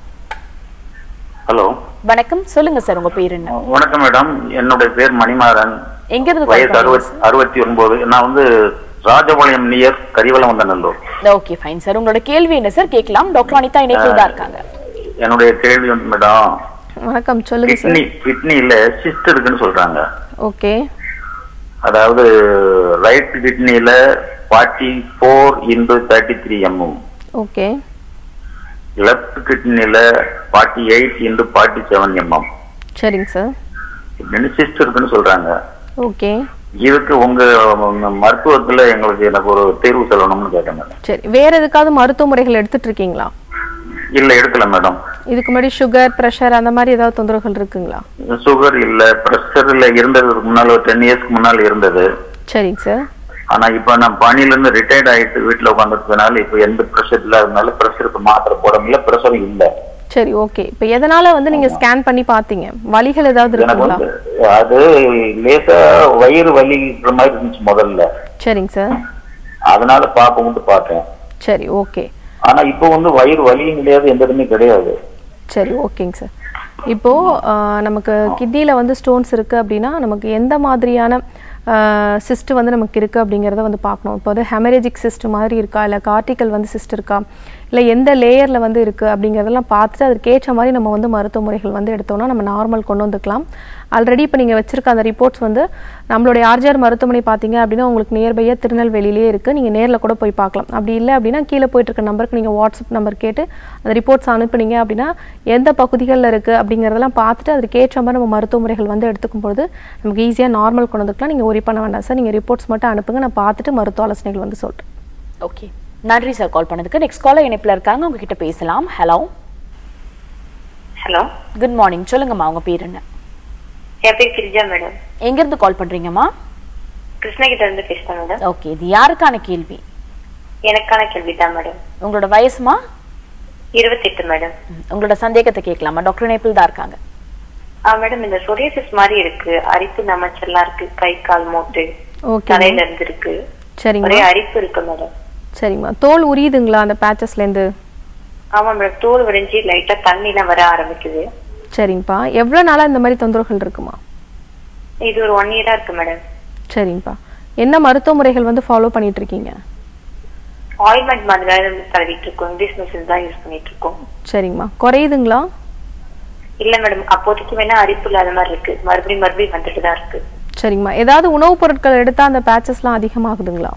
ஹலோ வணக்கம் சொல்லுங்க சார் உங்க பேர் என்ன வணக்கம் மேடம் என்னுடைய பேர் மணிமாறன் எங்க இருந்து வயசு அறுபத்தி அறுபத்தி ஒன்பது நான் வந்து ராஜபாளையம் நியர் கரிவலம் வந்த நல்லூர் ஓகே ஃபைன் சார் உங்களோட கேள்வி என்ன சார் கேட்கலாம் டாக்டர் அனிதா இணைப்பில் தான் இருக்காங்க என்னுடைய கேள்வி வந்து மேடம் வணக்கம் சொல்லுங்கள் சார் கிட்னி கிட்னில சிஸ்ட் இருக்குன்னு சொல்றாங்க ஓகே அதாவது ரைட் கிட்னில forty four into thirty three mm okay left கிட்னில forty eight into forty seven mm சரிங்க சார் இப்படின்னு சிஸ்ட் இருக்குன்னு சொல்றாங்க ஓகே இதுக்கு உங்க ம- மருத்துவத்துல எங்களுக்கு எனக்கு ஒரு தீர்வு சொல்லணும்னு கேட்டேன் மேடம் சரி வேற எதுக்காவது மருத்துவ முறைகள் எடுத்துட்டு இருக்கீங்களா இல்ல எடுக்கல மேடம் இதுக்கு முன்னாடி சுகர் ப்ரெஷர் அந்த மாதிரி ஏதாவது தொந்தரவுகள் இருக்குங்களா சுகர் இல்ல பிரஷர்ல இருந்தது முன்னால ஒரு டென் இயர்ஸ்க்கு முன்னால இருந்தது சரிங்க சார் ஆனா இப்ப நான் பணியில இருந்து ரிட்டையர்ட் ஆயிட்டு வீட்டுல உட்காந்துருக்கனால இப்ப எந்த பிரஷர் இல்லாதனால பிரஷருக்கு மாத்திரை போட முடியல பிரஷரும் இல்ல சரி ஓகே இப்போ எதனால வந்து நீங்க ஸ்கேன் பண்ணி பார்த்தீங்க வலிகள் ஏதாவது எனக்கு இருக்குங்களா வந்து அது லேசா வயிறு வலிக்கிற மாதிரி இருந்துச்சு முதல்ல சரிங்க சார் அதனால பாப்போம்ட்டு பார்த்தேன் சரி ஓகே ஆனா இப்போ வந்து வயிறு வலியும் கிடையாது எந்த இதுவுமே கிடையாது சரி ஓகேங்க சார் இப்போ ஆஹ், நமக்கு கிட்னில வந்து ஸ்டோன்ஸ் இருக்கு அப்படின்னா நமக்கு எந்த மாதிரியான சிஸ்ட் வந்து நமக்கு இருக்கு அப்படிங்கிறத வந்து பார்க்கணும் இப்போ வந்து ஹெமரேஜிக் சிஸ்ட் மாதிரி இருக்கா இல்லை கார்டிக்கல் வந்து சிஸ்ட் இருக்கா இல்லை எந்த லேயரில் வந்து இருக்கு அப்படிங்கிறதெல்லாம் பார்த்துட்டு அதுக்கேற்ற மாதிரி நம்ம வந்து மருத்துவ முறைகள் வந்து எடுத்தோம்னா நம்ம நார்மல் கொண்டு வந்துக்கலாம் ஆல்ரெடி இப்போ நீங்கள் வச்சிருக்க அந்த ரிப்போர்ட்ஸ் வந்து நம்மளுடைய ஆர்ஜிஆர் மருத்துவமனை பார்த்தீங்க அப்படின்னா உங்களுக்கு நியர்பையாக திருநெல்வேலியிலே இருக்குது நீங்கள் நேரில் கூட போய் பார்க்கலாம் அப்படி இல்லை அப்படின்னா கீழே போயிட்டு இருக்க நம்பருக்கு நீங்கள் வாட்ஸ்அப் நம்பர் கேட்டு அந்த ரிப்போர்ட்ஸ் அனுப்புனீங்க அப்படின்னா எந்த பகுதிகளில் இருக்குது அப்படிங்கிறதெல்லாம் பார்த்துட்டு அதுக்கு ஏற்ற மாதிரி நம்ம மருத்துவ முறைகள் வந்து எடுத்துக்கும் பொழுது நமக்கு ஈஸியாக நார்மல் கொண்டு வந்துக்கலாம் நீங்கள் ஒரி பண்ண வேண்டாம் சார் நீங்கள் ரிப்போர்ட்ஸ் மட்டும் அனுப்புங்க நான் பார்த்துட்டு மருத்துவ ஆலோசனைகள் வந்து சொல்கிறேன் ஓகே நன்றி சார் கால் பண்ணதுக்கு நெக்ஸ்ட் காலர் இணைப்பில் இருக்காங்க உங்ககிட்ட பேசலாம் ஹலோ ஹலோ குட் மார்னிங் சொல்லுங்கம்மா உங்க பேர் என்ன என் பேர் கிரிஜா மேடம் எங்க இருந்து கால் பண்றீங்கம்மா கிருஷ்ணகிட்ட இருந்து பேசுறேன் மேடம் ஓகே இது யாருக்கான கேள்வி எனக்கான கேள்விதான் மேடம் உங்களோட வயசுமா இருபத்தெட்டு மேடம் ம், உங்களோட சந்தேகத்தை கேட்கலாமா டாக்டர் இணைப்பில் தான் இருக்காங்க ஆ மேடம் இந்த சொரியாசிஸ் மாதிரி இருக்கு அரிப்பு நமச்சல்லாம் இருக்கு கை கால் மூட்டு ஓகே தலையில இருந்து இருக்கு சரிங்கம்மா ஒரே அரிப்பு இருக்கு மேடம் சரிங்கம்மா தோல் உரியுதுங்களா அந்த பேச்சஸ்லேருந்து ஆமா மேடம் தோல் விரிஞ்சு லைட்டா தண்ணி எல்லாம் வர ஆரம்பிக்குது சரிங்கப்பா எவ்வளோ நாளாக இந்த மாதிரி தொந்தரவுகள் இருக்குமா இது ஒரு ஒன் இயரா இருக்கு மேடம் சரிங்கப்பா என்ன மருத்துவ முறைகள் வந்து ஃபாலோ பண்ணிட்டு இருக்கீங்க ஆயில்மெண்ட் மாதிரி தான் தடவிட்டு இருக்கோம் இங்கிலீஷ் மெஷின் தான் யூஸ் பண்ணிட்டு இருக்கோம் சரிங்கம்மா குறையுதுங்களா இல்ல மேடம் அப்போதைக்கு வேணா அரிப்பு இல்லாத மாதிரி இருக்கு மறுபடியும் மறுபடியும் வந்துட்டு தான் இருக்கு சரிங்கம்மா ஏதாவது உணவுப் பொருட்கள் எடுத்தால் அந்த பேச்சஸ்லாம் அதிகமாகுதுங்களா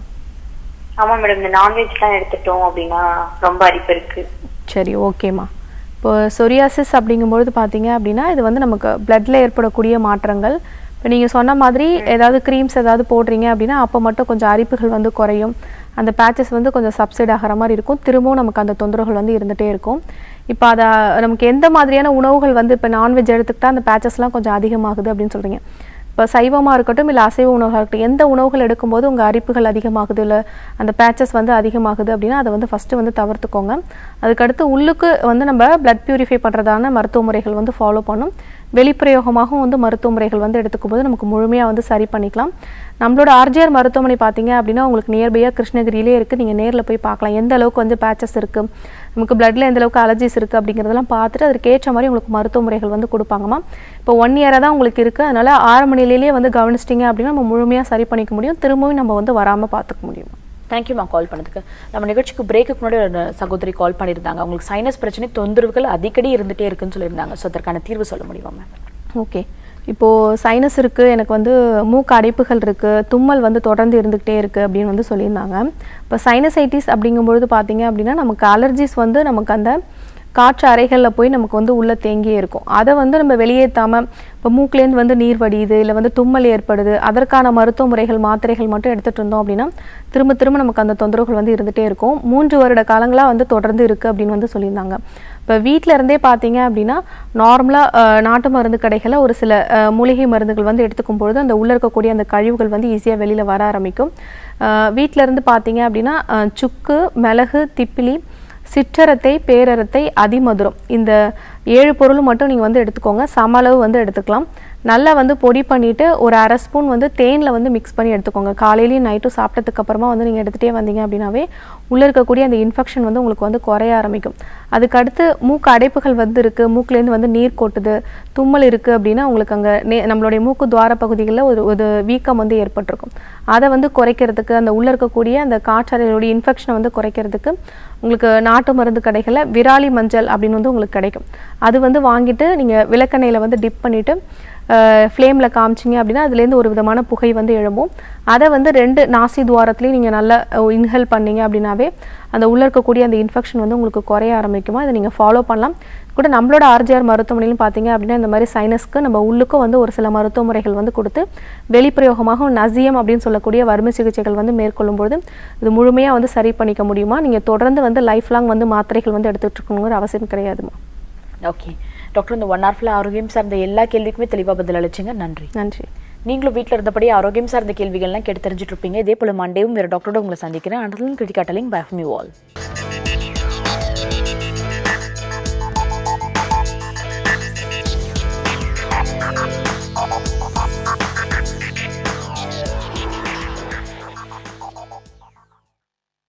ஆமா மேடம் இந்த நான்வெஜ் எல்லாம் எடுத்துட்டோம் அப்படின்னா ரொம்ப அரிப்பு இருக்கு சரி ஓகேம்மா இப்போ சொரியாசிஸ் அப்படிங்கும்பொழுது பார்த்தீங்க அப்படின்னா இது வந்து நமக்கு பிளட்ல ஏற்படக்கூடிய மாற்றங்கள் இப்போ நீங்கள் சொன்ன மாதிரி ஏதாவது க்ரீம்ஸ் ஏதாவது போடுறீங்க அப்படின்னா அப்போ மட்டும் கொஞ்சம் அரிப்புகள் வந்து குறையும் அந்த பேச்சஸ் வந்து கொஞ்சம் சப்சைட் ஆகிற மாதிரி இருக்கும் திரும்பவும் நமக்கு அந்த தொந்தரவுகள் வந்து இருந்துகிட்டே இருக்கும் இப்போ அதை நமக்கு எந்த மாதிரியான உணவுகள் வந்து இப்போ நான்வெஜ் எடுத்துக்கிட்டால் அந்த பேச்சஸ்லாம் கொஞ்சம் அதிகமாகுது அப்படின்னு சொல்கிறீங்க இப்போ சைவமாக இருக்கட்டும் இல்லை அசைவ உணவாக இருக்கட்டும் எந்த உணவுகள் எடுக்கும்போது உங்கள் அரிப்புகள் அதிகமாகுது இல்லை அந்த பேச்சஸ் வந்து அதிகமாகுது அப்படின்னா அதை வந்து ஃபஸ்ட்டு வந்து தவிர்த்துக்கோங்க அதுக்கடுத்து உள்ளுக்கு வந்து நம்ம பிளட் பியூரிஃபை பண்ணுறதான மருத்துவ முறைகள் வந்து ஃபாலோ பண்ணும் வெளிப்பிரயோகமாகவும் வந்து மருத்துவ முறைகள் வந்து எடுத்துக்கும் போது நமக்கு முழுமையாக வந்து சரி பண்ணிக்கலாம் நம்மளோட ஆர்ஜிஆர் மருத்துவமனை பார்த்தீங்க அப்படின்னா உங்களுக்கு நியர்பையாக கிருஷ்ணகிரியிலே இருக்குது நீங்கள் நேரில் போய் பார்க்கலாம் எந்த அளவுக்கு வந்து பேச்சஸ் இருக்குது நமக்கு பிளட்ல எந்த அளவுக்கு அலர்ஜிஸ் இருக்குது அப்படிங்கிறதெல்லாம் பார்த்துட்டு அதற்கு ஏற்ற மாதிரி உங்களுக்கு மருத்துவ முறைகள் வந்து கொடுப்பாங்கம்மா இப்போ ஒன் இயராக தான் உங்களுக்கு இருக்குது அதனால் ஆரம்ப நிலையிலேயே வந்து கவனிச்சிட்டிங்க அப்படின்னா நம்ம முழுமையாக சரி பண்ணிக்க முடியும் திரும்பவும் நம்ம வந்து வராமல் பார்த்துக்க முடியும் தேங்க்யூமா கால் பண்ணதுக்கு நம்ம நிகழ்ச்சிக்கு பிரேக்குக்கு முன்னாடி ஒரு சகோதரி கால் பண்ணியிருந்தாங்க அவங்களுக்கு சைனஸ் பிரச்சனை தொந்தரவுகள் அடிக்கடி இருந்துட்டே இருக்குன்னு சொல்லியிருந்தாங்க ஸோ அதற்கான தீர்வு சொல்ல முடியுமா மேம் ஓகே இப்போது சைனஸ் இருக்குது எனக்கு வந்து மூக்கு அடைப்புகள் இருக்குது தும்மல் வந்து தொடர்ந்து இருந்துக்கிட்டே இருக்குது அப்படின்னு வந்து சொல்லியிருந்தாங்க இப்போ சைனசைட்டிஸ் அப்படிங்கும்பொழுது பார்த்தீங்க அப்படின்னா நமக்கு அலர்ஜிஸ் வந்து நமக்கு அந்த காற்று அறைகளில் போய் நமக்கு வந்து உள்ளே தேங்கியே இருக்கும் அதை வந்து நம்ம வெளியேற்றாமல் இப்போ மூக்குலேருந்து வந்து நீர் வடியுது இல்லை வந்து தும்மல் ஏற்படுது அதற்கான மருத்துவ முறைகள் மாத்திரைகள் மட்டும் எடுத்துகிட்டு இருந்தோம் அப்படின்னா திரும்ப திரும்ப நமக்கு அந்த தொந்தரவுகள் வந்து இருந்துகிட்டே இருக்கும் மூன்று வருட காலங்களாக வந்து தொடர்ந்து இருக்குது அப்படின்னு வந்து சொல்லியிருந்தாங்க இப்போ வீட்டில் இருந்தே பார்த்தீங்க அப்படின்னா நார்மலாக நாட்டு மருந்து கடைகளில் ஒரு சில அஹ், மூலிகை மருந்துகள் வந்து எடுத்துக்கும் பொழுது அந்த உள்ளே இருக்கக்கூடிய அந்த கழிவுகள் வந்து ஈஸியாக வெளியில் வர ஆரம்பிக்கும் வீட்டில் இருந்து பார்த்தீங்க அப்படின்னா அஹ், சுக்கு மிளகு திப்பிலி சிற்றரத்தை பேரரத்தை அதிமதுரம் இந்த ஏழு பொருளும் மட்டும் நீங்கள் வந்து எடுத்துக்கோங்க சம அளவு வந்து எடுத்துக்கலாம் நல்லா வந்து பொடி பண்ணிவிட்டு ஒரு அரை ஸ்பூன் வந்து தேனில் வந்து மிக்ஸ் பண்ணி எடுத்துக்கோங்க காலையிலையும் நைட்டும் சாப்பிட்டதுக்கு அப்புறமா வந்து நீங்கள் எடுத்துகிட்டே வந்தீங்க அப்படின்னாவே உள்ளே இருக்கக்கூடிய அந்த இன்ஃபெக்ஷன் வந்து உங்களுக்கு வந்து குறைய ஆரம்பிக்கும் அதுக்கடுத்து மூக்கு அடைப்புகள் வந்து இருக்குது மூக்குலேருந்து வந்து நீர் கொட்டுது தும்மல் இருக்குது அப்படின்னா உங்களுக்கு அங்கே நே நம்மளுடைய மூக்கு துவார பகுதிகளில் ஒரு ஒரு வீக்கம் வந்து ஏற்பட்டிருக்கும் அதை வந்து குறைக்கிறதுக்கு அந்த உள்ளே இருக்கக்கூடிய அந்த காற்றறைகளுடைய இன்ஃபெக்ஷனை வந்து குறைக்கிறதுக்கு உங்களுக்கு நாட்டு மருந்து கடைகளில் விராலி மஞ்சள் அப்படின்னு வந்து உங்களுக்கு கிடைக்கும் அது வந்து வாங்கிட்டு நீங்கள் விளக்கெண்ணெயில் வந்து டிப் பண்ணிவிட்டு ஃப்ளேமில் காமிச்சிங்க அப்படின்னா அதுலேருந்து ஒரு விதமான புகை வந்து எழும்பும் அதை வந்து ரெண்டு நாசி துவாரத்துலேயும் நீங்கள் நல்லா இன்ஹேல் பண்ணீங்க அப்படின்னாவே அந்த உள்ளே இருக்கக்கூடிய அந்த இன்ஃபெக்ஷன் வந்து உங்களுக்கு குறைய ஆரம்பிக்குமா இதை நீங்கள் ஃபாலோ பண்ணலாம் கூட நம்மளோட ஆர்ஜிஆர் மருத்துவமனையிலும் பார்த்தீங்க அப்படின்னா இந்த மாதிரி சைனஸ்க்கு நம்ம உள்ளுக்கும் வந்து ஒரு சில மருத்துவ முறைகள் வந்து கொடுத்து வெளிப்பிரயோகமாக நசியம் அப்படின்னு சொல்லக்கூடிய வறுமை சிகிச்சைகள் வந்து மேற்கொள்ளும் பொழுது இது முழுமையாக வந்து சரி பண்ணிக்க முடியுமா நீங்கள் தொடர்ந்து வந்து லைஃப் லாங் வந்து மாத்திரைகள் வந்து எடுத்துகிட்டு இருக்கணுங்கிற அவசியம் கிடையாதுமா ஓகே டாக்டர் இந்த ஒன் ஹவர்ல ஆரோக்கியம் சார்ந்த எல்லா கேள்விக்குமே தெளிவாக பதில் அளிச்சிங்க நன்றி நன்றி நீங்களும் வீட்டில் இருந்தபடி ஆரோக்கியம் சார்ந்த கேள்விகள்லாம் கேட்டு தெரிஞ்சுட்டு இருப்பீங்க இதே போல மண்டேவும் வேறு டாக்டரோட உங்களை சந்திக்கிறேன் அண்டர்லின் கிரிட்டிகாட்டலிங் பை மீ ஆல்